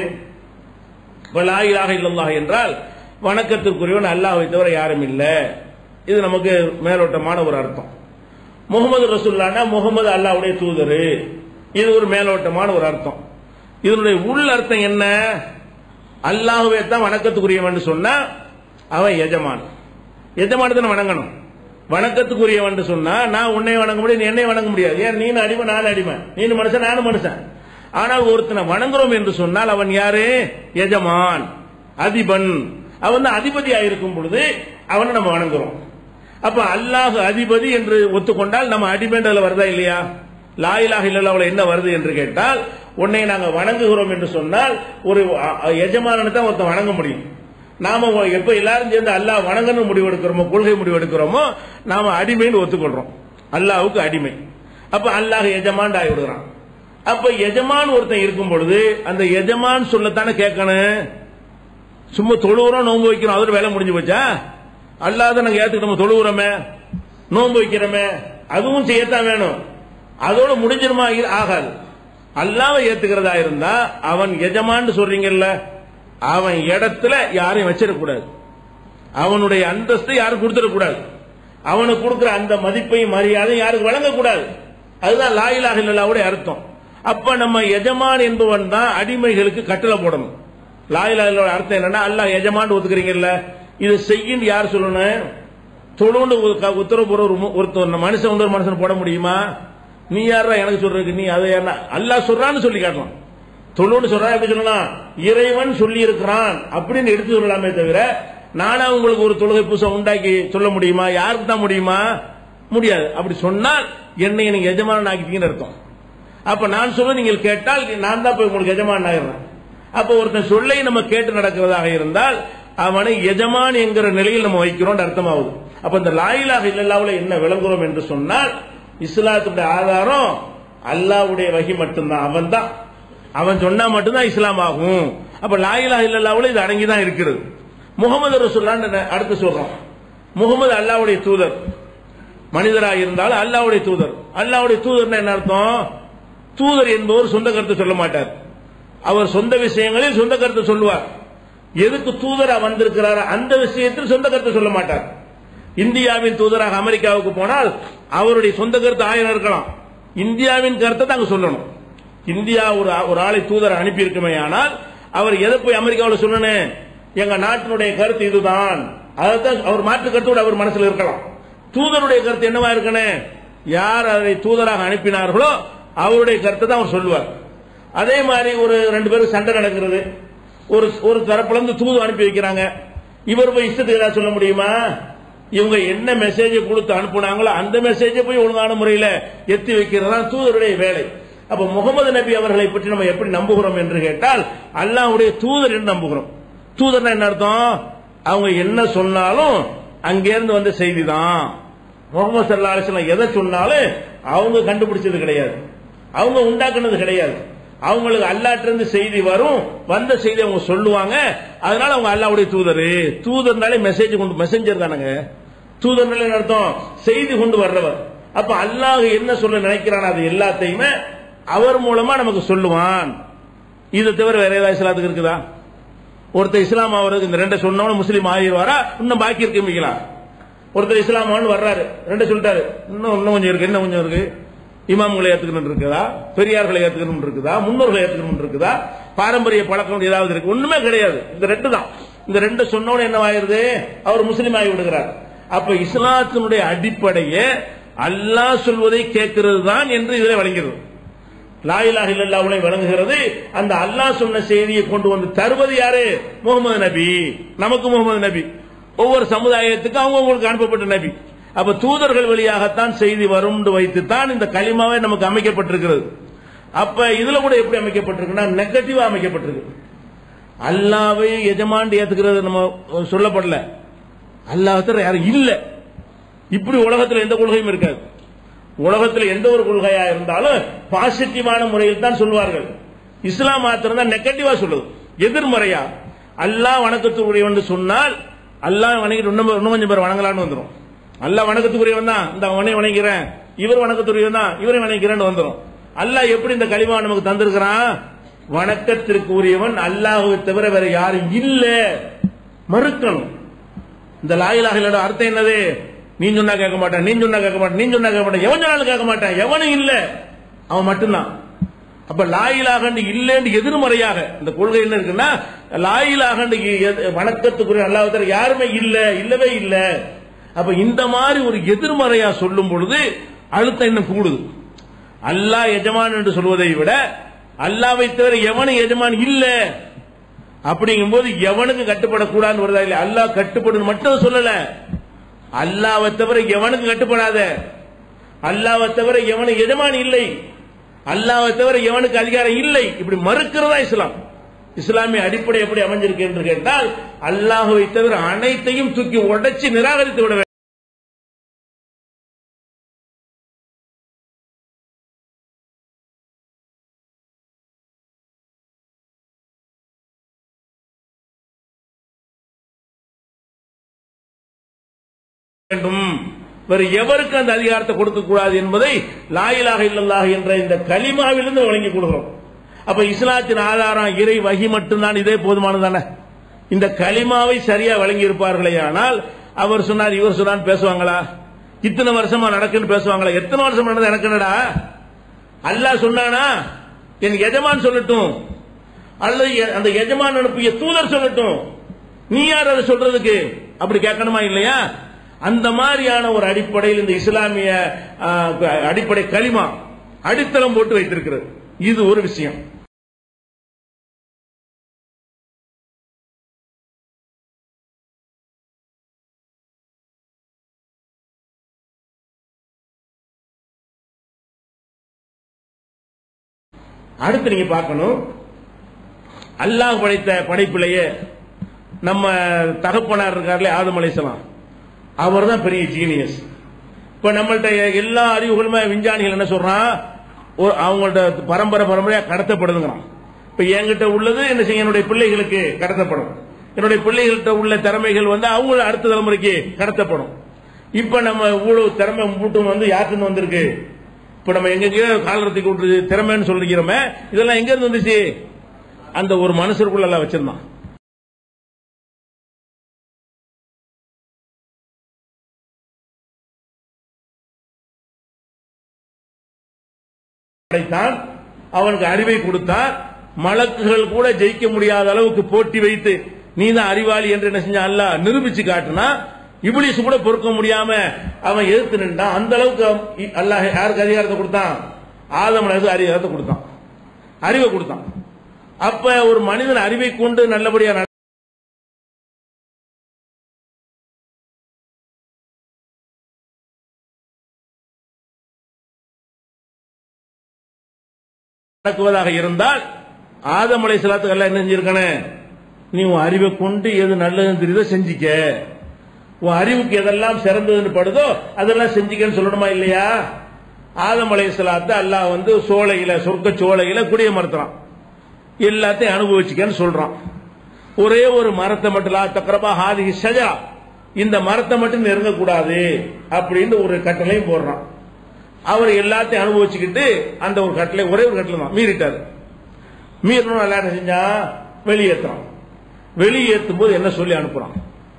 இப்ப லாயிலாக இல்லல்லாஹ் என்றால் வணக்கத்திற்குரியவன் அல்லாஹ்வை தவிர யாரும் இல்லை இது நமக்கு மேலோட்டமான ஒரு அர்த்தம் முகமது ரசூல்லானா முகமது அல்லாஹ்வுடைய தூதர் இது ஒரு மேலோட்டமான ஒரு அர்த்தம் இதனுடைய உள் அர்த்தம் என்ன அல்லாஹ்வே தான் வணக்கத்துக்குரியவன் சொன்னா அவன் எஜமான் எஜமான தானே வணங்கணும் வணக்கத்துக்குரியவன் சொன்னா நான் உன்னை வணங்க முடியும் நீ என்னை வணங்க முடியாது ஏன் நீனு அடிமை நான் அடிமை நீனு மனுஷன் நானும் மனுஷன் ஆனால் ஒருத்தனை வணங்குறோம் என்று சொன்னால் அவன் யாரு எஜமான் அதிபன் அவன் தான் அதிபதியா இருக்கும் பொழுது அவனை நம்ம வணங்குறோம் அப்ப அல்லாஹ் அதிபதி என்று ஒத்துக்கொண்டால் நம்ம அடிமைன்றதுல வருதா இல்லையா லாயிலாக இல்லல்லாவுல என்ன வருது என்று கேட்டால் உன்னை நாங்க வணங்குகிறோம் என்று சொன்னால் ஒரு அ- அ- எஜமானனை தான் ஒருத்தன் வணங்க முடியும் நாம ஒ- எப்ப எல்லாரும் சேர்ந்து அல்லாஹ் வணங்கணும் முடிவு எடுக்கிறோமோ கொள்கை முடிவு எடுக்கிறோமோ நாம அடிமைன்னு ஒத்துக்கொள்றோம் அல்லாஹ்வுக்கு அடிமை அப்ப அல்லாஹ் எஜமான் ஆகி விடுறான் அப்ப எஜமான் ஒருத்தன் இருக்கும் பொழுது அந்த எஜமான் சொல்லத்தானே கேட்கணும் சும்மா தொழுவுறோம் நோன்பு வைக்கிறோம் அதோட வேலை முடிஞ்சு போச்சா அல்லாத நாங்க ஏத்துக்கிட்டோம் தொழுவுறோமே நோன்பு வைக்கிறோமே அதுவும் செய்யத்தான் வேணும் அதோட முடிஞ்சிருமா இ- ஆகாது அல்லாவை ஏத்துக்கிறதா இருந்தா அவன் எஜமான்னு சொல்றீங்கல்ல அவன் இடத்துல யாரையும் வச்சிடக்கூடாது அவனுடைய அந்தஸ்தை யாரும் கொடுத்துடக்கூடாது அவனுக்கு கொடுக்கிற அந்த மதிப்பையும் மரியாதை யாருக்கு வழங்கக்கூடாது அதுதான் லாயிலாக இல்லல்லாவுடைய அர்த்தம் அப்ப நம்ம எஜமான் என்பவன் தான் அடிமைகளுக்கு கட்டளை போடணும் லாயிலா இல்லோட அர்த்தம் என்னன்னா அல்லாஹ் எஜமான் ஒத்துக்கிறீங்கல்ல இது செய்யின்னு யார் சொல்லணும் தொழுண்டு உத்தரவு போற ஒரு மு- ஒருத்தர் மனுஷன் வந்து ஒரு மனுஷன் போட முடியுமா நீ யாரா எனக்கு சொல்றதுக்கு நீ அதை என்ன அல்லாஹ் சொல்றான்னு சொல்லி காட்டலாம் தொழுன்னு சொல்றா எப்படி சொல்லலாம் இறைவன் சொல்லி இருக்கிறான் அப்படின்னு எடுத்து சொல்லலாமே தவிர நானா உங்களுக்கு ஒரு தொழுகை பூசை உண்டாக்கி சொல்ல முடியுமா யாருக்கு தான் முடியுமா முடியாது அப்படி சொன்னால் என்னை நீங்க எஜமானன் ஆக்கிட்டீங்கன்னு அர்த்தம் அப்ப நான் சொல்ல நீங்கள் கேட்டால் நான் தான் போய் உங்களுக்கு எஜமான் ஆகிறேன் அப்ப ஒருத்தன் சொல்லை நம்ம கேட்டு நடக்கிறதாக இருந்தால் அவனை எஜமான் என்கிற நிலையில் நம்ம வைக்கிறோம் அர்த்தமாகுது அப்ப இந்த லாயிலாக இல்லல்லாவுல என்ன விளங்குறோம் என்று சொன்னால் இஸ்லாத்துடைய ஆதாரம் அல்லாவுடைய வகி மட்டும்தான் அவன் தான் அவன் சொன்னா மட்டும்தான் இஸ்லாம் ஆகும் அப்ப லாயிலா இல்லல்லாவுல இது அடங்கி தான் இருக்கிறது முகமது ரசூல்லான்னு அடுத்து சொல்றோம் முகமது அல்லாவுடைய தூதர் மனிதராக இருந்தாலும் அல்லாவுடைய தூதர் அல்லாவுடைய தூதர்னா என்ன அர்த்தம் தூதர் என்பவர் சொந்த கருத்து சொல்ல மாட்டார் அவர் சொந்த விஷயங்களில் சொந்த கருத்து சொல்லுவார் எதுக்கு தூதரா வந்திருக்கிறார் அந்த விஷயத்தில் சொந்த கருத்து சொல்ல மாட்டார் இந்தியாவின் தூதராக அமெரிக்காவுக்கு போனால் அவருடைய சொந்த கருத்து ஆயிரம் இருக்கலாம் இந்தியாவின் கருத்தை தான் அங்க சொல்லணும் இந்தியா ஒரு ஒரு ஆளை தூதரை அனுப்பி இருக்குமே ஆனால் அவர் எதை போய் அமெரிக்காவில் சொல்லணும் எங்க நாட்டினுடைய கருத்து இதுதான் அதைத்தான் அவர் மாற்று கருத்தோடு அவர் மனசுல இருக்கலாம் தூதருடைய கருத்து என்னவா இருக்கணும் யார் அதை தூதராக அனுப்பினார்களோ அவருடைய கருத்தை தான் அவர் சொல்லுவார் அதே மாதிரி ஒரு ரெண்டு பேரும் சண்டை நடக்கிறது ஒரு ஒரு தரப்புல இருந்து தூது அனுப்பி வைக்கிறாங்க இவர் போய் இஷ்டத்துக்கு ஏதாவது சொல்ல முடியுமா இவங்க என்ன மெசேஜ் கொடுத்து அனுப்புனாங்களோ அந்த மெசேஜை போய் ஒழுங்கான முறையில் எத்தி வைக்கிறது தான் தூதருடைய வேலை அப்ப முகமது நபி அவர்களை பற்றி நம்ம எப்படி நம்புகிறோம் என்று கேட்டால் அல்லாஹ்வுடைய தூதர் என்று நம்புகிறோம் தூதர்னா என்ன அர்த்தம் அவங்க என்ன சொன்னாலும் அங்கிருந்து வந்த செய்தி தான் முகமது சல்லா அலிஸ்லாம் எதை சொன்னாலும் அவங்க கண்டுபிடிச்சது கிடையாது அவங்க உண்டாக்குனது கிடையாது அவங்களுக்கு அல்லாட்டிலிருந்து செய்தி வரும் வந்த செய்தி அவங்க சொல்லுவாங்க அதனால அவங்க அல்லாவுடைய தூதர் தூதர்னாலே மெசேஜ் கொண்டு மெசஞ்சர் தானங்க தூதர்னாலே என்ன அர்த்தம் செய்தி கொண்டு வர்றவர் அப்ப அல்லாஹ் என்ன சொல்ல நினைக்கிறான் அது எல்லாத்தையுமே அவர் மூலமா நமக்கு சொல்லுவான் இதை தவிர வேற ஏதாவது இஸ்லாத்துக்கு இருக்குதா ஒருத்தர் இஸ்லாம் ஆவறதுக்கு இந்த ரெண்டை சொன்னவன முஸ்லீம் ஆகிடுவாரா இன்னும் பாக்கி இருக்கு மிக்கலாம் ஒருத்தர் இஸ்லாம் ஆகணும்னு வர்றாரு ரெண்டை சொல்லிட்டாரு இன்னும் இன்னும் கொஞ்சம் இருக்கு என்ன கொஞ்சம் இருக்கு இமாம்களை ஏத்துக்கணும் இருக்குதா பெரியார்களை ஏத்துக்கணும் இருக்குதா முன்னோர்களை ஏத்துக்கணும் இருக்குதா பாரம்பரிய பழக்கம் ஏதாவது இருக்கு ஒண்ணுமே கிடையாது இந்த ரெண்டு தான் இந்த ரெண்டு சொன்னோட என்ன ஆயிருது அவர் முஸ்லீம் ஆகி விடுகிறார் அப்ப இஸ்லாத்தினுடைய அடிப்படையே அல்லாஹ் சொல்வதை கேட்கிறது தான் என்று இதில் வழங்குகிறது லாயிலாக இல்லல்லாவுலை வழங்குகிறது அந்த அல்லாஹ் சொன்ன செய்தியை கொண்டு வந்து தருவது யாரு முகமது நபி நமக்கு முகமது நபி ஒவ்வொரு சமுதாயத்துக்கும் அவங்க உங்களுக்கு அனுப்பப்பட்ட நபி அப்ப தூதர்கள் வழியாகத்தான் செய்தி வரும் வைத்துத்தான் இந்த களிமாவே நமக்கு அமைக்கப்பட்டிருக்கிறது அப்ப இதுல கூட எப்படி அமைக்கப்பட்டிருக்குன்னா நெகட்டிவா அமைக்கப்பட்டிருக்கு அல்லாவை எஜமான் ஏத்துக்கிறது நம்ம சொல்லப்படல அல்லாஹ் யாரும் இல்ல இப்படி உலகத்தில் எந்த கொள்கையும் இருக்காது உலகத்தில் எந்த ஒரு கொள்கையா இருந்தாலும் பாசிட்டிவான முறையில் தான் சொல்வார்கள் இஸ்லாம் மாத்திரம் தான் நெகட்டிவா சொல்லுது எதிர்மறையா அல்லாஹ் வணக்கத்துக்குரியவன் சொன்னால் அல்லாஹ் வணங்கிட்டு இன்னும் இன்னும் கொஞ்சம் பேர் வணங்கலான்னு வந்துடும் அல்லாஹ் வணக்கத்துக்குரியவன் தான் இந்த அவனை வணங்கிறேன் இவர் வணக்கத்துக்குரியவன் தான் இவரை வணங்கிறேன்னு வந்துடும் அல்லாஹ் எப்படி இந்த களிமா நமக்கு தந்திருக்கிறான் வணக்கத்திற்கு உரியவன் அல்லாஹுவை தவிர வேற யாரும் இல்ல மறுக்கணும் இந்த லாயிலாக அர்த்தம் என்னது நீ சொன்னா கேட்க மாட்டான் நீ சொன்னா கேட்க மாட்டான் நீ சொன்னா கேட்க மாட்டான் எவன் சொன்னாலும் கேட்க மாட்டான் எவனும் இல்ல அவன் மட்டும்தான் அப்ப லாயிலாக இல்லைன்னு எதிர்மறையாக இந்த கொள்கை என்ன இருக்குன்னா லாயிலாக வணக்கத்துக்குரிய அல்லாஹ் யாருமே இல்ல இல்லவே இல்ல அப்ப இந்த மாதிரி ஒரு எதிர்மறையா சொல்லும் பொழுது அழுத்தம் இன்னும் கூடுது அல்லாஹ் எஜமான் என்று சொல்வதை விட அல்லாவை தவிர எவனும் எஜமான் இல்ல அப்படிங்கும்போது எவனுக்கு கட்டுப்படக்கூடாதுன்னு வருதா இல்ல அல்லாஹ் கட்டுப்படும் மட்டும் சொல்லல அல்லாவை தவிர எவனுக்கு கட்டுப்படாத அல்லாவை தவிர எவனுக்கு எஜமான் இல்லை அல்லாவை தவிர எவனுக்கு அதிகாரம் இல்லை இப்படி மறுக்கிறதா இஸ்லாம் இஸ்லாமிய அடிப்படை எப்படி அமைஞ்சிருக்கு என்று கேட்டால் அல்லாஹுவை தவிர அனைத்தையும் தூக்கி உடைச்சு நிராகரித்து விட வேண்டும் வேறு எவருக்கு அந்த அதிகாரத்தை கொடுக்க கூடாது என்பதை லாயிலாக இல்லல்லாக என்ற இந்த களிமாவிலிருந்து வழங்கி கொடுக்கிறோம் அப்ப இஸ்லாத்தின் ஆதாரம் இறை வகி மட்டும்தான் இதே போதுமானதானே இந்த களிமாவை சரியா வழங்கி இருப்பார்களே ஆனால் அவர் சொன்னார் இவர் சொன்னார் பேசுவாங்களா இத்தனை வருஷமா நடக்குன்னு பேசுவாங்களா எத்தனை வருஷம் நடந்தது எனக்கு என்னடா அல்லாஹ் சொன்னானா என் எஜமான் சொல்லட்டும் அல்லது எ- அந்த எஜமான் அனுப்பிய தூதர் சொல்லட்டும் நீ யார் அதை சொல்றதுக்கு அப்படி கேட்கணுமா இல்லையா அந்த மாதிரியான ஒரு அடிப்படையில் இந்த இஸ்லாமிய ஆ, அடிப்படை களிமா அடித்தளம் போட்டு வைத்திருக்கிறது இது ஒரு விஷயம் அடுத்து நீங்க பார்க்கணும் அல்லாஹ் படைத்த படைப்பிலேயே நம்ம தகப்பனார் இருக்கார்ல ஆதம் அலைசலாம் அவர் தான் பெரிய ஜீனியஸ் இப்ப நம்மள்ட்ட எல்லா அறிவுகளுமே விஞ்ஞானிகள் என்ன சொல்றான் ஒரு- அவங்கள்ட்ட பரம்பரை பரம்பரையா கடத்தப்படுதுங்கிறான் இப்ப என்கிட்ட உள்ளது என்ன செய்ய என்னுடைய பிள்ளைகளுக்கு கடத்தப்படும் என்னுடைய பிள்ளைகள்கிட்ட உள்ள திறமைகள் வந்து அவங்க அடுத்த தலைமுறைக்கு கடத்தப்படும் இப்ப நம்ம இவ்வளவு திறமை மூட்டும் வந்து யாருன்னு வந்திருக்கு இப்ப நம்ம எங்கெங்கயோ காலரத்துக்கு விட்டு திறமைன்னு சொல்லிக்கிறோமே இதெல்லாம் எங்க இருந்து வந்துச்சு அந்த ஒரு மனுஷருக்குள்ள எல்லாம் வச்சிருந்தான் படைத்தான் அவனுக்கு அறிவை கொடுத்தார் மலக்குகள் கூட ஜெயிக்க முடியாத அளவுக்கு போட்டி வைத்து நீ தான் அறிவாளி என்று என்ன செஞ்ச அல்லாஹ் நிரூபிச்சு காட்டினா இப்ளீஸ் கூட பொறுக்க முடியாம அவன் எதிர்த்து நின்றான் அந்த அளவுக்கு அவன் அல்லாஹ் யாருக்கு அதிகாரத்தை கொடுத்தான் ஆதம் அலைஹிஸ்ஸலாம் அதிகாரத்தை கொடுத்தான் அறிவை கொடுத்தான் அப்ப ஒரு மனிதன் அறிவை கொண்டு நல்லபடியா நட- நடக்குவதாக இருந்தால் ஆதம் அலை சலாத்துக்கு எல்லாம் என்ன செஞ்சிருக்கணும் நீ உன் அறிவை கொண்டு எது நல்லதுன்னு தெரியுதோ செஞ்சிக்க உன் அறிவுக்கு எதெல்லாம் சிறந்ததுன்னு படுதோ அதெல்லாம் செஞ்சிக்கன்னு சொல்லணுமா இல்லையா ஆதம் அலை சலாத்தை அல்லாஹ் வந்து சோலையில சொர்க்க சோலையில குடியமர்த்துறான் எல்லாத்தையும் அனுபவிச்சுக்கன்னு சொல்றான் ஒரே ஒரு மரத்தை மட்டும் லா தக்கரபா ஹாதிகி ஷஜா இந்த மரத்தை மட்டும் நெருங்கக்கூடாது அப்படின்னு ஒரு கட்டளையும் போடுறான் அவர் எல்லாத்தையும் அனுபவிச்சுக்கிட்டு அந்த ஒரு கட்டளை ஒரே ஒரு கட்டளை தான் மீறிட்டாரு மீறணும் எல்லாம் என்ன செஞ்சான் வெளியேற்றுறான் வெளியேற்றும் போது என்ன சொல்லி அனுப்புறான்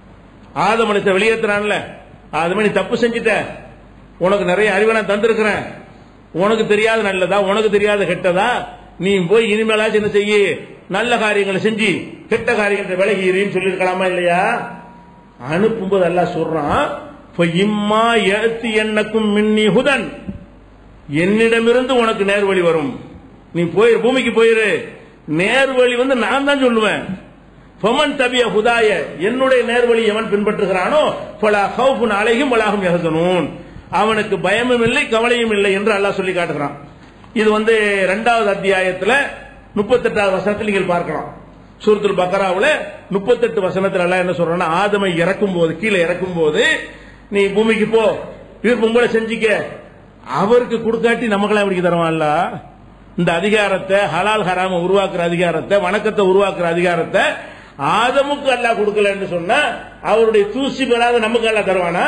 ஆதமனித்த வெளியேற்றுறான்ல ஆதம நீ தப்பு செஞ்சிட்ட உனக்கு நிறைய அறிவை நான் தந்திருக்கிறேன் உனக்கு தெரியாத நல்லதா உனக்கு தெரியாத கெட்டதா நீ போய் இனிமேலாச்சும் என்ன செய்ய நல்ல காரியங்களை செஞ்சு கெட்ட காரியங்களை விலகிறின்னு சொல்லியிருக்கலாமா இல்லையா அனுப்பும்போது எல்லாம் சொல்றான் "ஃப இம்மா ஏத்தி என்னக்கும் மின்னி ஹுதன் என்னிடமிருந்து உனக்கு நேர்வழி வரும் நீ போய் பூமிக்கு போயிரு நேர்வழி வந்து நான் தான் சொல்லுவேன் ஃபமன் தபிய ஹுதாய என்னுடைய நேர்வழி எவன் பின்பற்றுகிறானோ ஃபலா ஹவுஃபுன் அலைஹிம் வலாஹும் யஹ்சனூன் அவனுக்கு பயமும் இல்லை கவலையும் இல்லை என்று அல்லாஹ் சொல்லி காட்டுகிறான் இது வந்து இரண்டாவது அத்தியாயத்துல முப்பத்தெட்டாவது வசனத்தில் நீங்கள் பார்க்கலாம் சூரத்துல் பக்கராவுல முப்பத்தெட்டு வசனத்துல எல்லாம் என்ன சொல்றான்னா ஆதமை இறக்கும் போது கீழே இறக்கும் போது நீ பூமிக்கு போ விருப்பம் போல செஞ்சிக்க அவருக்கு கொடுக்காட்டி நமக்கெல்லாம் எப்படி தருவான்ல இந்த அதிகாரத்தை ஹலால் ஹராம உருவாக்குற அதிகாரத்தை வணக்கத்தை உருவாக்குற அதிகாரத்தை ஆதமுக்கு அல்லாஹ் கொடுக்கலன்னு சொன்னா அவருடைய தூசி பெறாத நமக்கு அல்லாஹ் தருவானா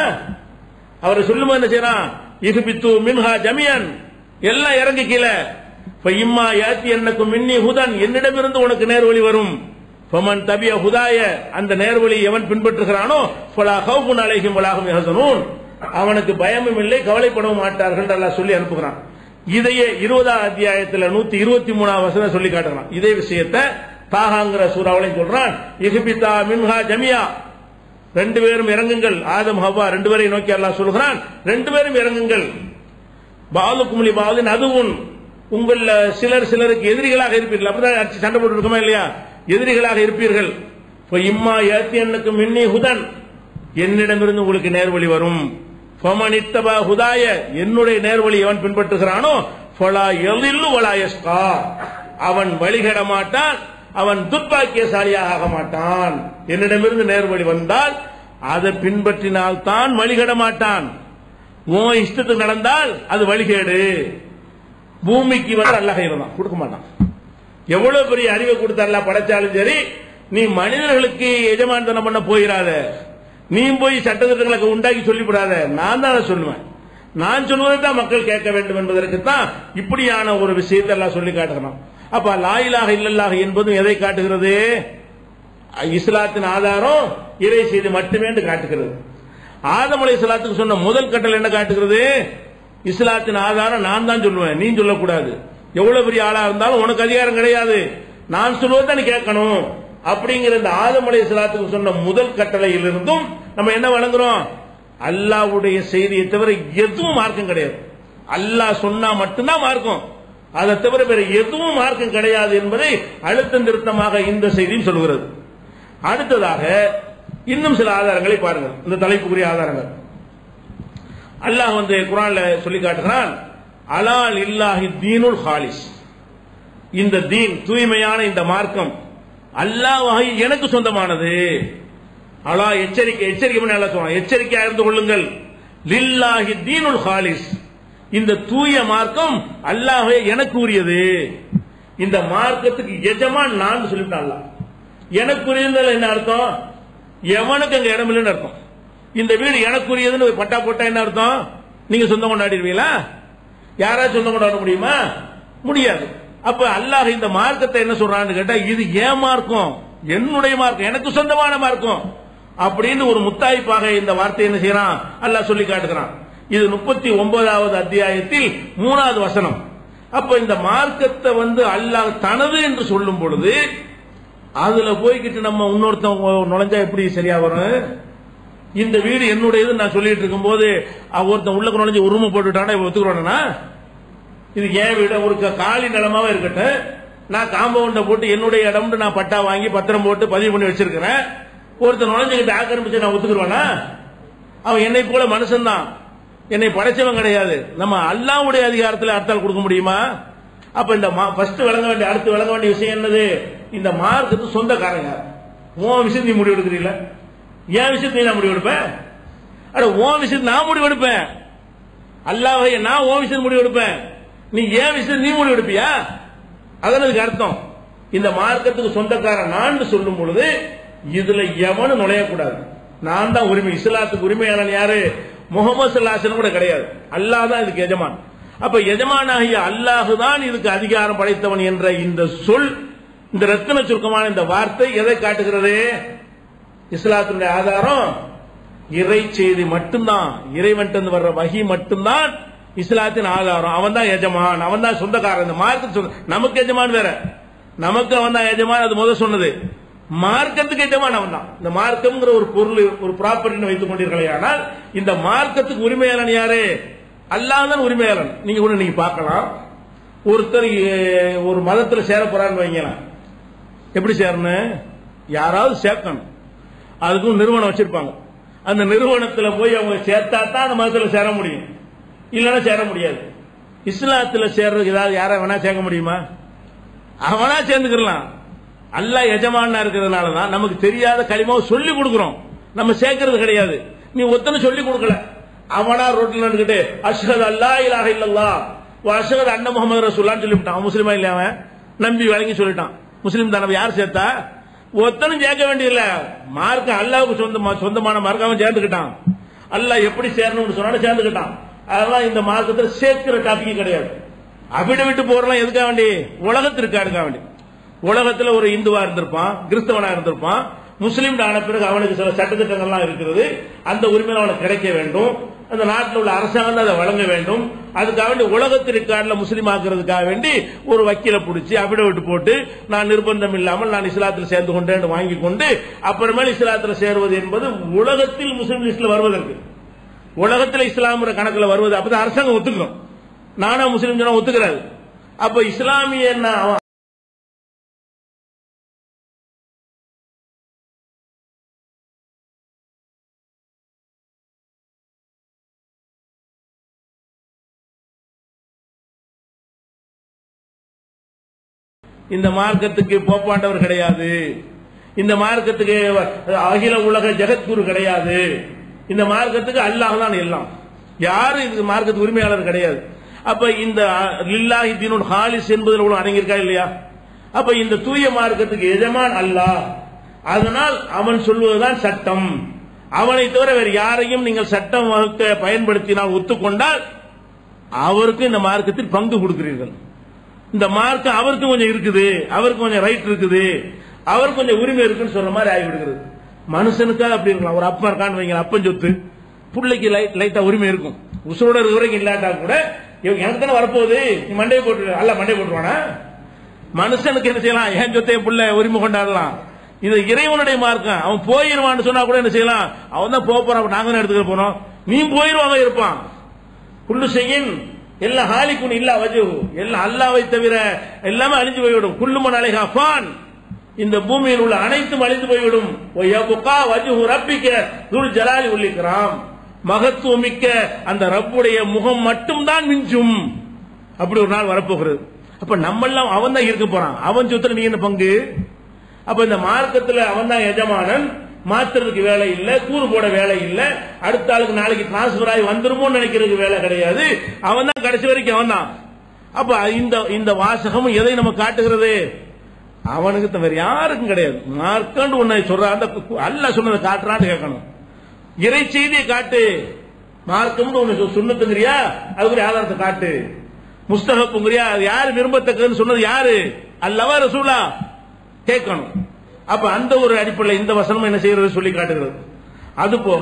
அவரை சொல்லும்போது என்ன செய்யறான் இஹ்பித்து மின்ஹா ஜமியன் எல்லாம் இறங்கி கீழே இப்ப இம்மா யாத்தி என்னக்கும் மின்னி ஹுதன் என்னிடமிருந்து உனக்கு நேர்வழி வரும் ஃபமன் தபிய ஹுதாய அந்த நேர்வழி எவன் பின்பற்றுகிறானோ ஃபலா ஹவுஃபுன் அலைஹிம் வலாஹும் யஹ்சனூன் அவனுக்கு பயமும் இல்லை கவலைப்படவும் மாட்டார்கள் என்று அல்லாஹ் சொல்லி அனுப்புகிறான் இதையே இருபதாம் அத்தியாயத்துல நூத்தி இருபத்தி மூணாம் வசனம் சொல்லி காட்டுறான் இதே விஷயத்தை தாகாங்கிற சூறாவளையும் சொல்றான் இஹ்பிதா மின்ஹா ஜமியா ரெண்டு பேரும் இறங்குங்கள் ஆதம் ஹவ்வா ரெண்டு பேரையும் நோக்கி அல்லாஹ் சொல்கிறான் ரெண்டு பேரும் இறங்குங்கள் பாலுக்குமலி பாலின் அதுவும் உங்கள் சிலர் சிலருக்கு எதிரிகளாக இருப்பீர்கள் அப்படிதான் அடிச்சு சண்டை போட்டு இருக்கோமா இல்லையா எதிரிகளாக இருப்பீர்கள் இப்ப இம்மா ஏத்தி எனக்கு மின்னி ஹுதன் என்னிடமிருந்து உங்களுக்கு நேர்வழி வரும் ஃபமனித்தபா ஹுதாய என்னுடைய நேர்வழி எவன் பின்பற்றுகிறானோ ஃபலா எதில்லு வலாயஸ்கா அவன் வழிகட மாட்டான் அவன் துர்பாக்கியசாலியாக ஆக மாட்டான் என்னிடமிருந்து நேர்வழி வந்தால் அதை பின்பற்றினால் தான் வழிகட மாட்டான் உன் இஷ்டத்துக்கு நடந்தால் அது வழிகேடு பூமிக்கு வந்து அல்லாஹ் இருந்தான் கொடுக்க மாட்டான் எவ்வளவு பெரிய அறிவை கொடுத்து அல்லாஹ் படைச்சாலும் சரி நீ மனிதர்களுக்கு எஜமானத்தனம் பண்ண போயிடாத நீ போய் சட்டத்திட்டங்களை உண்டாக்கி சொல்லிவிடாத நான் தான் அதை சொல்லுவேன் நான் சொல்வதை தான் மக்கள் கேட்க வேண்டும் என்பதற்கு தான் இப்படியான ஒரு விஷயத்தை எல்லாம் சொல்லி காட்டுகிறோம் அப்ப லாயிலாக இல்லல்லாக என்பதும் எதை காட்டுகிறது இஸ்லாத்தின் ஆதாரம் இறை செய்தி மட்டுமே என்று காட்டுகிறது ஆதம் அலை இஸ்லாத்துக்கு சொன்ன முதல் கட்டளை என்ன காட்டுகிறது இஸ்லாத்தின் ஆதாரம் நான் தான் சொல்லுவேன் நீ சொல்லக்கூடாது எவ்வளவு பெரிய ஆளா இருந்தாலும் உனக்கு அதிகாரம் கிடையாது நான் சொல்வதை நீ கேட்கணும் அப்படிங்கிற இந்த ஆதம் அலை இஸ்லாத்துக்கு சொன்ன முதல் கட்டளையிலிருந்தும் நம்ம என்ன வழங்குறோம் அல்லாவுடைய செய்தியை தவிர எதுவும் மார்க்கம் கிடையாது அல்லாஹ் சொன்னா மட்டும்தான் மார்க்கம் அதை தவிர வேற எதுவும் மார்க்கம் கிடையாது என்பதை அழுத்தம் திருத்தமாக இந்த செய்தியும் சொல்கிறது அடுத்ததாக இன்னும் சில ஆதாரங்களை பாருங்கள் இந்த தலைப்புக்குரிய ஆதாரங்கள் அல்லாஹ் வந்து குரான்ல சொல்லி காட்டுகிறான் அலால் இல்லாஹி தீனுல் ஹாலிஸ் இந்த தீன் தூய்மையான இந்த மார்க்கம் அல்லாஹ் எனக்கு சொந்தமானது அலா எச்சரிக்கை எச்சரிக்கை பண்ணி அல்லா சொல்றான் எச்சரிக்கையா இருந்து கொள்ளுங்கள் லில்லாஹி தீனுல் ஹாலிஸ் இந்த தூய மார்க்கம் அல்லாஹே எனக்கு உரியது இந்த மார்க்கத்துக்கு எஜமான் நான் சொல்லிவிட்டான் அல்லாஹ் எனக்கு உரியதுல என்ன அர்த்தம் எவனுக்கு அங்க இடம் இல்லைன்னு அர்த்தம் இந்த வீடு எனக்குரியதுன்னு ஒரு பட்டா போட்டா என்ன அர்த்தம் நீங்க சொந்தம் கொண்டாடிடுவீங்களா யாராச்சும் சொந்தம் கொண்டாட முடியுமா முடியாது அப்ப அல்லாஹ் இந்த மார்க்கத்தை என்ன சொல்றான்னு கேட்டா இது ஏன் மார்க்கம் என்னுடைய மார்க்கம் எனக்கு சொந்தமான மார்க்கம் அப்படின்னு ஒரு முத்தாய்ப்பாக இந்த வார்த்தை என்ன செய்யறான் அல்லாஹ் சொல்லி காட்டுகிறான் இது முப்பத்தி ஒன்பதாவது அத்தியாயத்தில் மூணாவது வசனம் அப்ப இந்த மார்க்கத்தை வந்து அல்லாஹ் தனது என்று சொல்லும் பொழுது அதுல போய்கிட்டு நம்ம இன்னொருத்தன் நுழைஞ்சா எப்படி சரியா வரும் இந்த வீடு என்னுடையது நான் சொல்லிட்டு இருக்கும் போது ஒருத்தன் உள்ளக்க நுழைஞ்சு உரிமை போட்டுட்டானா ஒத்துக்கிறோன்னா இது ஏன் வீடு ஒரு காலி நிலமாவே இருக்கட்டும் நான் காம்பவுண்ட போட்டு என்னுடைய இடம்னு நான் பட்டா வாங்கி பத்திரம் போட்டு பதிவு பண்ணி வச்சிருக்கிறேன் ஒருத்தன் நுழைஞ்சுக்கிட்டு ஆக்கிரமிச்சு நான் ஒத்துக்குருவானா அவன் என்னை போல மனுஷன்தான் என்னை படைச்சவன் கிடையாது நம்ம அல்லாவுடைய அதிகாரத்தில் அர்த்தம் கொடுக்க முடியுமா அப்ப இந்த ஃபர்ஸ்ட் விளங்க வேண்டிய அடுத்து விளங்க வேண்டிய விஷயம் என்னது இந்த மார்க்கத்து சொந்தக்காரங்க உன் விஷயம் நீ முடிவு எடுக்கிறீங்கள என் விஷயத்தை நான் முடிவு எடுப்பேன் அட உன் விஷயத்தை நான் முடிவு எடுப்பேன் அல்லாவை நான் உன் விஷயம் முடிவு எடுப்பேன் நீ ஏன் விஷயம் நீ முடிவு எடுப்பியா அதான் அதுக்கு அர்த்தம் இந்த மார்க்கத்துக்கு சொந்தக்காரன் நான் சொல்லும் பொழுது இதுல எவனும் நுழையக்கூடாது நான் தான் உரிமை இஸ்லாத்துக்கு உரிமையாளன் யாரு முகமது சல்லாசன் கூட கிடையாது அல்லாஹ் தான் இதுக்கு எஜமான் அப்ப எஜமானாகிய அல்லாஹு தான் இதுக்கு அதிகாரம் படைத்தவன் என்ற இந்த சொல் இந்த ரத்தின சுருக்கமான இந்த வார்த்தை எதை காட்டுகிறது இஸ்லாத்தினுடைய ஆதாரம் இறை செய்தி மட்டும்தான் இறைவன் வர்ற வகி மட்டும்தான் இஸ்லாத்தின் ஆதாரம் அவன் தான் எஜமான் அவன் தான் சொந்தக்காரன் இந்த மார்க்கத்து நமக்கு எஜமான் வேற நமக்கு அவன் தான் எஜமான் அது முதல் சொன்னது மார்க்கத்துக்கு எஜமான் அவன் தான் இந்த மார்க்கம்ங்கிற ஒரு பொருள் ஒரு ப்ராப்பர்ட்டி வைத்துக் கொண்டீர்களே ஆனால் இந்த மார்க்கத்துக்கு உரிமையாளன் யாரு அல்லாஹ் தான் உரிமையாளன் நீங்க கூட நீங்க பார்க்கலாம் ஒருத்தர் ஒரு மதத்துல சேர போறான்னு வைங்களேன் எப்படி சேரணும் யாராவது சேர்க்கணும் அதுக்கும் நிறுவனம் வச்சிருப்பாங்க அந்த நிறுவனத்துல போய் அவங்க சேர்த்தா தான் அந்த மதத்துல சேர முடியும் இல்லைன்னா சேர முடியாது இஸ்லாத்துல சேர்றதுக்கு ஏதாவது யாரை வேணா சேர்க்க முடியுமா அவனா சேர்ந்துக்கலாம் அல்ல எஜமானா இருக்கிறதுனால தான் நமக்கு தெரியாத களிமாவை சொல்லி கொடுக்கிறோம் நம்ம சேர்க்கறது கிடையாது நீ ஒத்தனை சொல்லி கொடுக்கல அவனா ரோட்ல நின்றுகிட்டு அஷ்ஹத் அல்லா இலாஹ இல்லல்லா அஷ்ஹத் அண்ண முகமது ரசூல்லான்னு சொல்லிவிட்டான் முஸ்லீமா இல்லையா அவன் நம்பி வழங்கி சொல்லிட்டான் முஸ்லீம் தானே யார் சேர்த்தா ஒத்தனும் சேர்க்க வேண்டியதில்ல மார்க்கம் அல்லாவுக்கு சொந்தமா சொந்தமான மார்க்கம் அவன் சேர்ந்துக்கிட்டான் அல்லாஹ் எப்படி சேரணும்னு சொன்னாலும் சேர்ந்துக்கிட்டான் அதெல்லாம் இந்த மார்க்கத்தில் சேர்க்கிற டாபிக் கிடையாது அபிட விட்டு போறலாம் எதுக்காக வேண்டி உலகத்திற்கு அடுக்க வேண்டி உலகத்துல ஒரு இந்துவா இருந்திருப்பான் கிறிஸ்தவனா இருந்திருப்பான் முஸ்லீம் ஆன பிறகு அவனுக்கு சில சட்டத்திட்டங்கள்லாம் இருக்கிறது அந்த உரிமை அவனுக்கு கிடைக்க வேண்டும் அந்த நாட்டில் உள்ள அரசாங்கம் அதை வழங்க வேண்டும் அதுக்காக வேண்டி உலகத்திற்கான முஸ்லீம் ஆக்குறதுக்காக வேண்டி ஒரு வக்கீல பிடிச்சி அபிடவிட்டு போட்டு நான் நிர்பந்தம் இல்லாமல் நான் இஸ்லாத்தில் சேர்ந்து கொண்டேன் வாங்கி கொண்டு அப்புறமேல் இஸ்லாத்தில் சேருவது என்பது உலகத்தில் முஸ்லீம் லிஸ்ட்ல வருவதற்கு உலகத்தில் இஸ்லாமுற கணக்கில் வருவது அப்பதான் அரசாங்கம் ஒத்துக்கணும் நானா முஸ்லீம் சொன்னா ஒத்துக்கிறாரு அப்ப இஸ்லாமிய இந்த மார்க்கத்துக்கு போப்பாண்டவர் கிடையாது இந்த மார்க்கத்துக்கு அகில உலக ஜெகத்குரு கிடையாது இந்த மார்க்கத்துக்கு அல்லாஹ் தான் எல்லாம் யாரும் இந்த மார்க்கத்துக்கு உரிமையாளர் கிடையாது அப்ப இந்த லில்லாஹி தீனுல் ஹாலிஸ் என்பதில் உள்ள அடங்கியிருக்கா இல்லையா அப்ப இந்த தூய மார்க்கத்துக்கு எஜமான் அல்லாஹ் அதனால் அவன் சொல்வதுதான் சட்டம் அவனை தவிர வேறு யாரையும் நீங்கள் சட்டம் வகுக்க பயன்படுத்தினால் ஒத்துக்கொண்டால் அவருக்கு இந்த மார்க்கத்தில் பங்கு கொடுக்கிறீர்கள் இந்த மார்க்கம் அவருக்கு கொஞ்சம் இருக்குது அவருக்கு கொஞ்சம் ரைட் இருக்குது அவருக்கு கொஞ்சம் உரிமை இருக்குன்னு சொல்ற மாதிரி ஆகிவிடுகிறது மனுஷனுக்காக அப்படி இருக்கலாம் ஒரு அப்பா இருக்கான்னு வைங்க அப்பன் சொத்து பிள்ளைக்கு லைட் லைட்டா உரிமை இருக்கும் உசுரோட இருக்கிற வரைக்கும் இல்லாட்டா கூட இவன் எனக்கு தானே வரப்போகுது நீ மண்டையை போட்டு அல்ல மண்டையை போட்டுருவானா மனுஷனுக்கு என்ன செய்யலாம் என் சொத்தைய புள்ள உரிமை கொண்டாடலாம் இது இறைவனுடைய மார்க்கம் அவன் போயிருவான்னு சொன்னா கூட என்ன செய்யலாம் அவன் தான் போக போறான் அப்ப நாங்க தானே எடுத்துக்க போறோம் நீ போயிருவாங்க இருப்பான் குள்ளு செய்யின் எல்லா ஹாலிக்குன் இல்லா வஜு எல்லாம் அல்லாவை தவிர எல்லாமே அழிஞ்சு போய்விடும் குள்ளுமன் அலைஹா ஃபான் இந்த பூமியில் உள்ள அனைத்தும் அழிந்து போய்விடும் ஒய்யபுகா வஜுஹு ரப்பிக்க துல் ஜலாலி உள்ளிக்கிறாம் மகத்துவம் மிக்க அந்த ரப்புடைய முகம் மட்டும்தான் மிஞ்சும் அப்படி ஒரு நாள் வரப்போகிறது அப்ப நம்மெல்லாம் அவன் தான் இருக்க போறான் அவன் சொத்துல நீ என்ன பங்கு அப்ப இந்த மார்க்கத்துல அவன் தான் எஜமானன் மாத்துறதுக்கு வேலை இல்ல கூறு போட வேலை இல்ல அடுத்த ஆளுக்கு நாளைக்கு டிரான்ஸ்பர் ஆகி வந்துருமோன்னு நினைக்கிறதுக்கு வேலை கிடையாது அவன் தான் கடைசி வரைக்கும் அவன் தான் அப்ப இந்த இந்த வாசகமும் எதை நம்ம காட்டுகிறது அவனுக்கு தவிர யாருக்கும் கிடையாது மார்க்கண்டு உன்னை சொல்ற அந்த அல்ல சொன்னதை காட்டுறான்னு கேட்கணும் இறை செய்தியை காட்டு மார்க்கம்னு ஒண்ணு சுண்ணத்துங்கிறியா அதுக்குரிய ஆதாரத்தை காட்டு முஸ்தகப்புங்கிறியா அது யாரு விரும்பத்தக்கதுன்னு சொன்னது யாரு அல்லவா ரசூலா கேட்கணும் அப்ப அந்த ஒரு அடிப்படையில் இந்த வசனம் என்ன செய்யறது சொல்லி காட்டுகிறது அது போக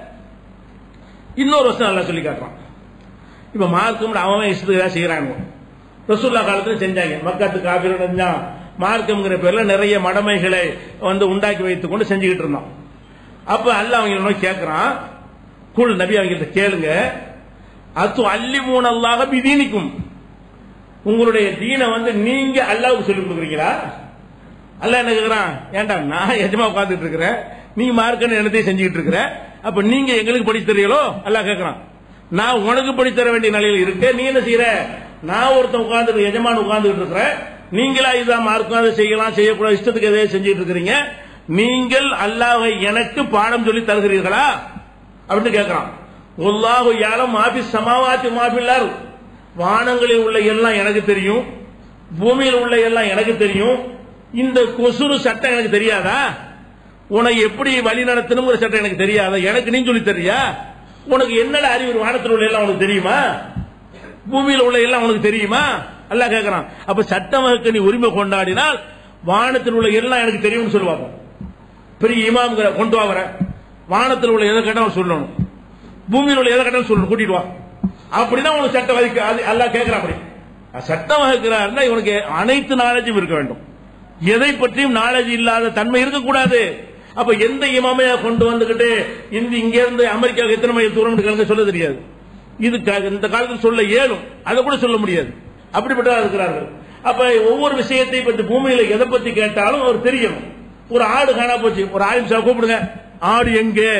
இன்னொரு வசனம் நல்லா சொல்லி காட்டுறான் இப்ப மார்க்கம் அவன் இஷ்டத்துக்கு ஏதாவது செய்யறாங்க ரசூல்லா காலத்துல செஞ்சாங்க மக்கத்து காப்பீடு செஞ்சான் மார்க்கம்ங்கிற பேர்ல நிறைய மடமைகளை வந்து உண்டாக்கி வைத்துக் கொண்டு செஞ்சுக்கிட்டு இருந்தோம் அப்ப அல்ல அவங்க நோக்கி கேட்கிறான் குள் நபி அவங்கள்ட்ட கேளுங்க அத்து அல்லி மூணு அல்லாக பிதீனிக்கும் உங்களுடைய தீனை வந்து நீங்க அல்லாவுக்கு சொல்லி கொடுக்குறீங்களா அல்ல என்ன கேக்குறான் ஏன்டா நான் எஜமா உட்கார்ந்துட்டு இருக்கிறேன் நீ மார்க்கன்னு என்னத்தையும் செஞ்சுக்கிட்டு இருக்கிற அப்ப நீங்க எங்களுக்கு படிச்சு தரீங்களோ அல்லாஹ் கேக்குறான் நான் உனக்கு படித்து தர வேண்டிய நிலையில் இருக்க நீ என்ன செய்யற நான் ஒருத்தன் உட்கார்ந்து எஜமான் உட்கார்ந்துட்டு இருக்கிறேன் நீங்களா இதான் மார்க்கம் அதை செய்யலாம் செய்யக்கூடாது இஷ்டத்துக்கு எதையும் செஞ்சுட்டு இருக்கிறீங்க நீங்கள் அல்லாஹை எனக்கு பாடம் சொல்லி தருகிறீர்களா அப்படின்னு கேட்கிறான் ஒல்லாஹு யாலம் மாபி சமாவாத்தி மாபில்லார் வானங்களில் உள்ள எல்லாம் எனக்கு தெரியும் பூமியில் உள்ள எல்லாம் எனக்கு தெரியும் இந்த கொசுறு சட்டம் எனக்கு தெரியாதா உனக்கு எப்படி வழி நடத்தணுங்கிற சட்டம் எனக்கு தெரியாதா எனக்கு நீ சொல்லி தெரியா உனக்கு என்னடா அறிவு வானத்தில் உள்ள எல்லாம் உனக்கு தெரியுமா பூமியில் உள்ள எல்லாம் உனக்கு தெரியுமா அல்ல கேட்கறான் அப்ப சட்டம் வகுக்க நீ உரிமை கொண்டாடினால் வானத்தில் உள்ள எல்லாம் எனக்கு தெரியும்னு சொல்லுவாங்க பெரிய இமாம் கொண்டு வாங்குற வானத்தில் உள்ள எதை கேட்டாலும் சொல்லணும் பூமியில் உள்ள எதை கேட்டாலும் சொல்லணும் கூட்டிட்டு வா அப்படிதான் உனக்கு சட்டம் வகிக்க அல்ல கேட்கிறான் அப்படி சட்டம் வகுக்கிறாருன்னா இவனுக்கு அனைத்து நாலேஜும் இருக்க வேண்டும் எதை பற்றியும் நாலேஜ் இல்லாத தன்மை இருக்கக்கூடாது அப்ப எந்த இமாமையா கொண்டு வந்துகிட்டு இந்த இங்க இருந்து அமெரிக்காவுக்கு எத்தனை மைல் தூரம் கிழங்க சொல்ல தெரியாது இது இந்த காலத்தில் சொல்ல இயலும் அதை கூட சொல்ல முடியாது அப்படிப்பட்ட இருக்கிறார்கள் அப்ப ஒவ்வொரு விஷயத்தை பத்தி பூமியில எதை பத்தி கேட்டாலும் அவர் தெரியணும் ஒரு ஆடு காணா போச்சு ஒரு ஆயிரம் சார் கூப்பிடுங்க ஆடு எங்கே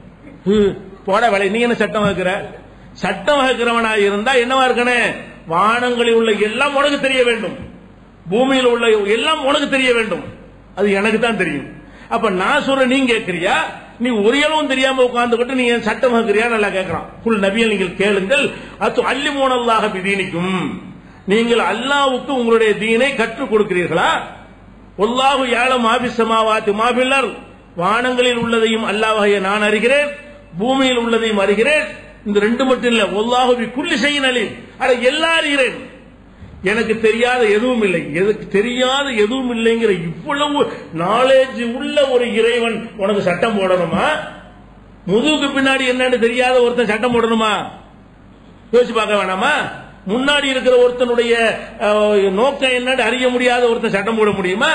போட வேலை நீ என்ன சட்டம் வகுக்கிற சட்டம் வகுக்கிறவனா இருந்தா என்னவா இருக்கனே வானங்களில் உள்ள எல்லாம் உனக்கு தெரிய வேண்டும் பூமியில் உள்ள எல்லாம் உனக்கு தெரிய வேண்டும் அது எனக்கு தான் தெரியும் அப்ப நான் சொல்ற நீ கேட்கிறியா நீ ஒரு அளவும் தெரியாம உட்கார்ந்துகிட்டு நீ சட்டம் வகுக்கிறியா நல்லா கேட்கிறான் புல் நபியல் நீங்கள் கேளுங்கள் அது அள்ளி மூணல்லாக பிதீனிக்கும் நீங்கள் அல்லாவுக்கு உங்களுடைய தீனை கற்றுக் கொடுக்கிறீர்களா ஒல்லாஹு யாழம் மாபிசமாவாத்து மாபில்லர் வானங்களில் உள்ளதையும் அல்லாஹைய நான் அறிகிறேன் பூமியில் உள்ளதையும் அறிகிறேன் இந்த ரெண்டு மட்டும் இல்ல ஒல்லாஹுவி குள்ளி செய்ய அட எல்லா அறிகிறேன் எனக்கு தெரியாத எதுவும் இல்லை எதுக்கு தெரியாத எதுவும் இல்லைங்கிற இவ்வளவு நாலேஜ் உள்ள ஒரு இறைவன் உனக்கு சட்டம் போடணுமா முதுகுக்கு பின்னாடி என்னன்னு தெரியாத ஒருத்தன் சட்டம் போடணுமா யோசிச்சு பார்க்க வேணாமா முன்னாடி இருக்கிற ஒருத்தனுடைய நோக்கம் என்னன்னு அறிய முடியாத ஒருத்தன் சட்டம் போட முடியுமா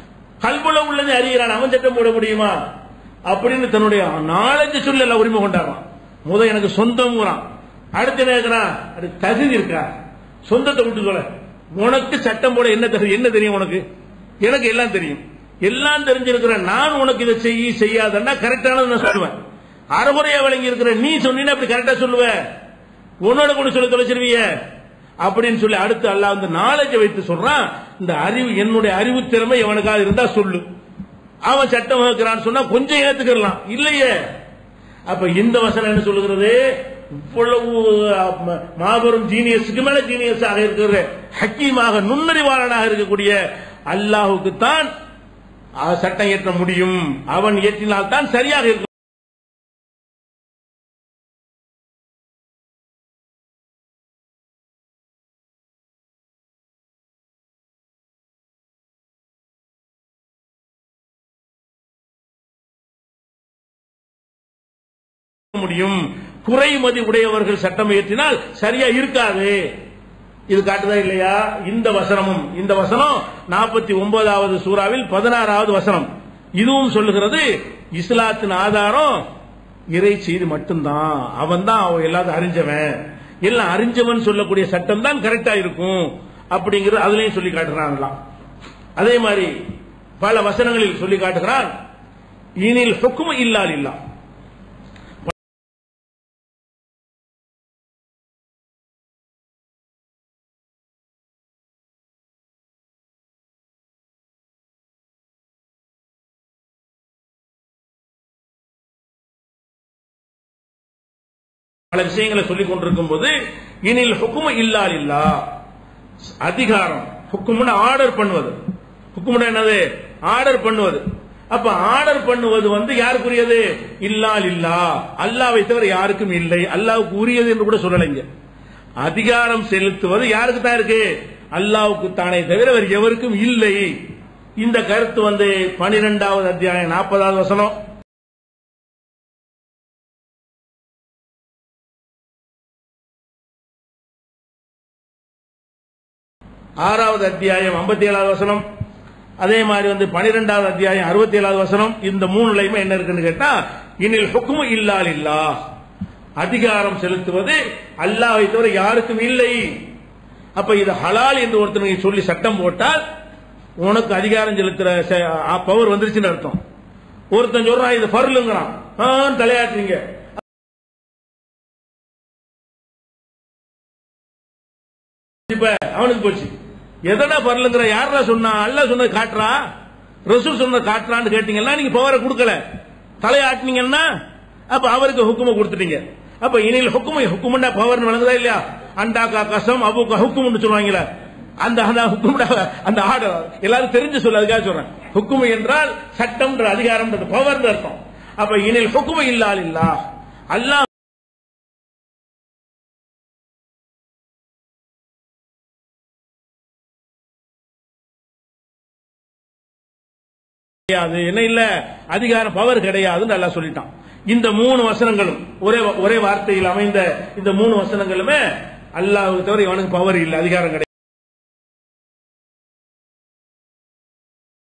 கல்புல உள்ளதை அறிகிறான் அவன் சட்டம் போட முடியுமா அப்படின்னு தன்னுடைய நாலேஜ் சொல்ல உரிமை கொண்டாடுறான் முத எனக்கு சொந்தம் அடுத்து என்ன அது தகுதி இருக்கா சொந்தத்தை விட்டு சொல்ல உனக்கு சட்டம் போட என்ன தகுதி என்ன தெரியும் உனக்கு எனக்கு எல்லாம் தெரியும் எல்லாம் தெரிஞ்சிருக்கிற நான் உனக்கு இதை செய்ய செய்யாதன்னா கரெக்டானது நான் சொல்லுவேன் அறகுறையா விளங்கி இருக்கிற நீ சொன்னீங்கன்னா அப்படி கரெக்டா சொல்லுவ உன்னோட கூட சொல்லி தொலைச்சிருவிய அப்படின்னு சொல்லி அடுத்து அல்லாஹ் வந்து நாலேஜ் வைத்து சொல்றான் இந்த அறிவு என்னுடைய அறிவு திறமை எவனுக்காக இருந்தா சொல்லு அவன் சட்டம் வகுக்கிறான்னு சொன்னா கொஞ்சம் ஏத்துக்கலாம் இல்லையே அப்ப இந்த வசனம் என்ன சொல்லுகிறது இவ்வளவு மாபெரும் ஜீனியஸுக்கு மேல ஜீனியஸாக இருக்கிற ஹக்கீமாக நுண்ணறிவாளனாக இருக்கக்கூடிய அல்லாஹுக்கு தான் சட்டம் இயற்ற முடியும் அவன் இயற்றினால் தான் சரியாக இருக்கும் முடியும் குறைமதி உடையவர்கள் சட்டம் இயற்றினால் சரியா இருக்காது இது காட்டுதா இல்லையா இந்த வசனமும் இந்த வசனம் நாற்பத்தி ஒன்பதாவது சூறாவில் பதினாறாவது வசனம் இதுவும் சொல்லுகிறது இஸ்லாத்தின் ஆதாரம் இறை செய்தி மட்டும்தான் அவன் தான் அவன் எல்லாத்தையும் அறிஞ்சவன் எல்லாம் அறிஞ்சவன் சொல்லக்கூடிய சட்டம் தான் கரெக்டா இருக்கும் அப்படிங்கிறது அதுலயும் சொல்லி காட்டுறாங்களாம் அதே மாதிரி பல வசனங்களில் சொல்லி காட்டுகிறான் இனில் ஹுக்கும இல்லால் இல்லா பல விஷயங்களை சொல்லிக் கொண்டிருக்கும் போது இனில் ஹுக்கும இல்லால் இல்லா அதிகாரம் ஹுக்கும்னு ஆர்டர் பண்ணுவது ஹுக்கும்னா என்னது ஆர்டர் பண்ணுவது அப்ப ஆர்டர் பண்ணுவது வந்து யாருக்குரியது இல்லால் இல்லா அல்லாவை தவிர யாருக்கும் இல்லை அல்லாவுக்கு உரியது என்று கூட சொல்லலைங்க அதிகாரம் செலுத்துவது யாருக்கு தான் இருக்கு அல்லாவுக்கு தானே தவிர வேறு எவருக்கும் இல்லை இந்த கருத்து வந்து பனிரெண்டாவது அத்தியாயம் நாற்பதாவது வசனம் ஆறாவது அத்தியாயம் ஐம்பத்தி ஏழாவது வசனம் அதே மாதிரி வந்து பனிரெண்டாவது அத்தியாயம் அறுபத்தி ஏழாவது வசனம் இந்த மூணுலையுமே என்ன இருக்குன்னு கேட்டா இனில் ஹுக்குமு இல்லால் இல்லா அதிகாரம் செலுத்துவது அல்லாவை தவிர யாருக்கும் இல்லை அப்ப இது ஹலால் என்று ஒருத்தனுக்கு சொல்லி சட்டம் போட்டால் உனக்கு அதிகாரம் செலுத்துற பவர் வந்துருச்சுன்னு அர்த்தம் ஒருத்தன் சொல்றான் இது பருளுங்கிறான் ஆ, தலையாட்டுறீங்க இப்ப அவனுக்கு போச்சு எதனா பரலுங்கிற யாரா சொன்னா அல்ல சொன்னது காட்டுறா ரசூல் சொன்னது காட்டுறான்னு கேட்டீங்கன்னா நீங்க பவரை கொடுக்கல தலையாட்டினீங்கன்னா அப்ப அவருக்கு ஹுக்கும கொடுத்துட்டீங்க அப்ப இனியில் ஹுக்கும ஹுக்குமுண்டா பவர் வழங்குதா இல்லையா அண்டாக்கா கசம் அபுக்கா ஹுக்கும்னு சொல்லுவாங்களே அந்த அந்த ஹுக்குமுடா அந்த ஆர்டர் எல்லாரும் தெரிஞ்சு சொல்ல அதுக்காக சொல்றேன் ஹுக்குமு என்றால் சட்டம்ன்ற அதிகாரம் பவர் அர்த்தம் அப்ப இனில் ஹுக்கும இல்லால் இல்லா அல்லாஹ் கிடையாது என்ன இல்ல அதிகாரம் பவர் கிடையாதுன்னு நல்லா சொல்லிட்டான் இந்த மூணு வசனங்களும் ஒரே ஒரே வார்த்தையில் அமைந்த இந்த மூணு வசனங்களுமே அல்லாஹ் தவிர இவனுக்கு பவர் இல்லை அதிகாரம் கிடையாது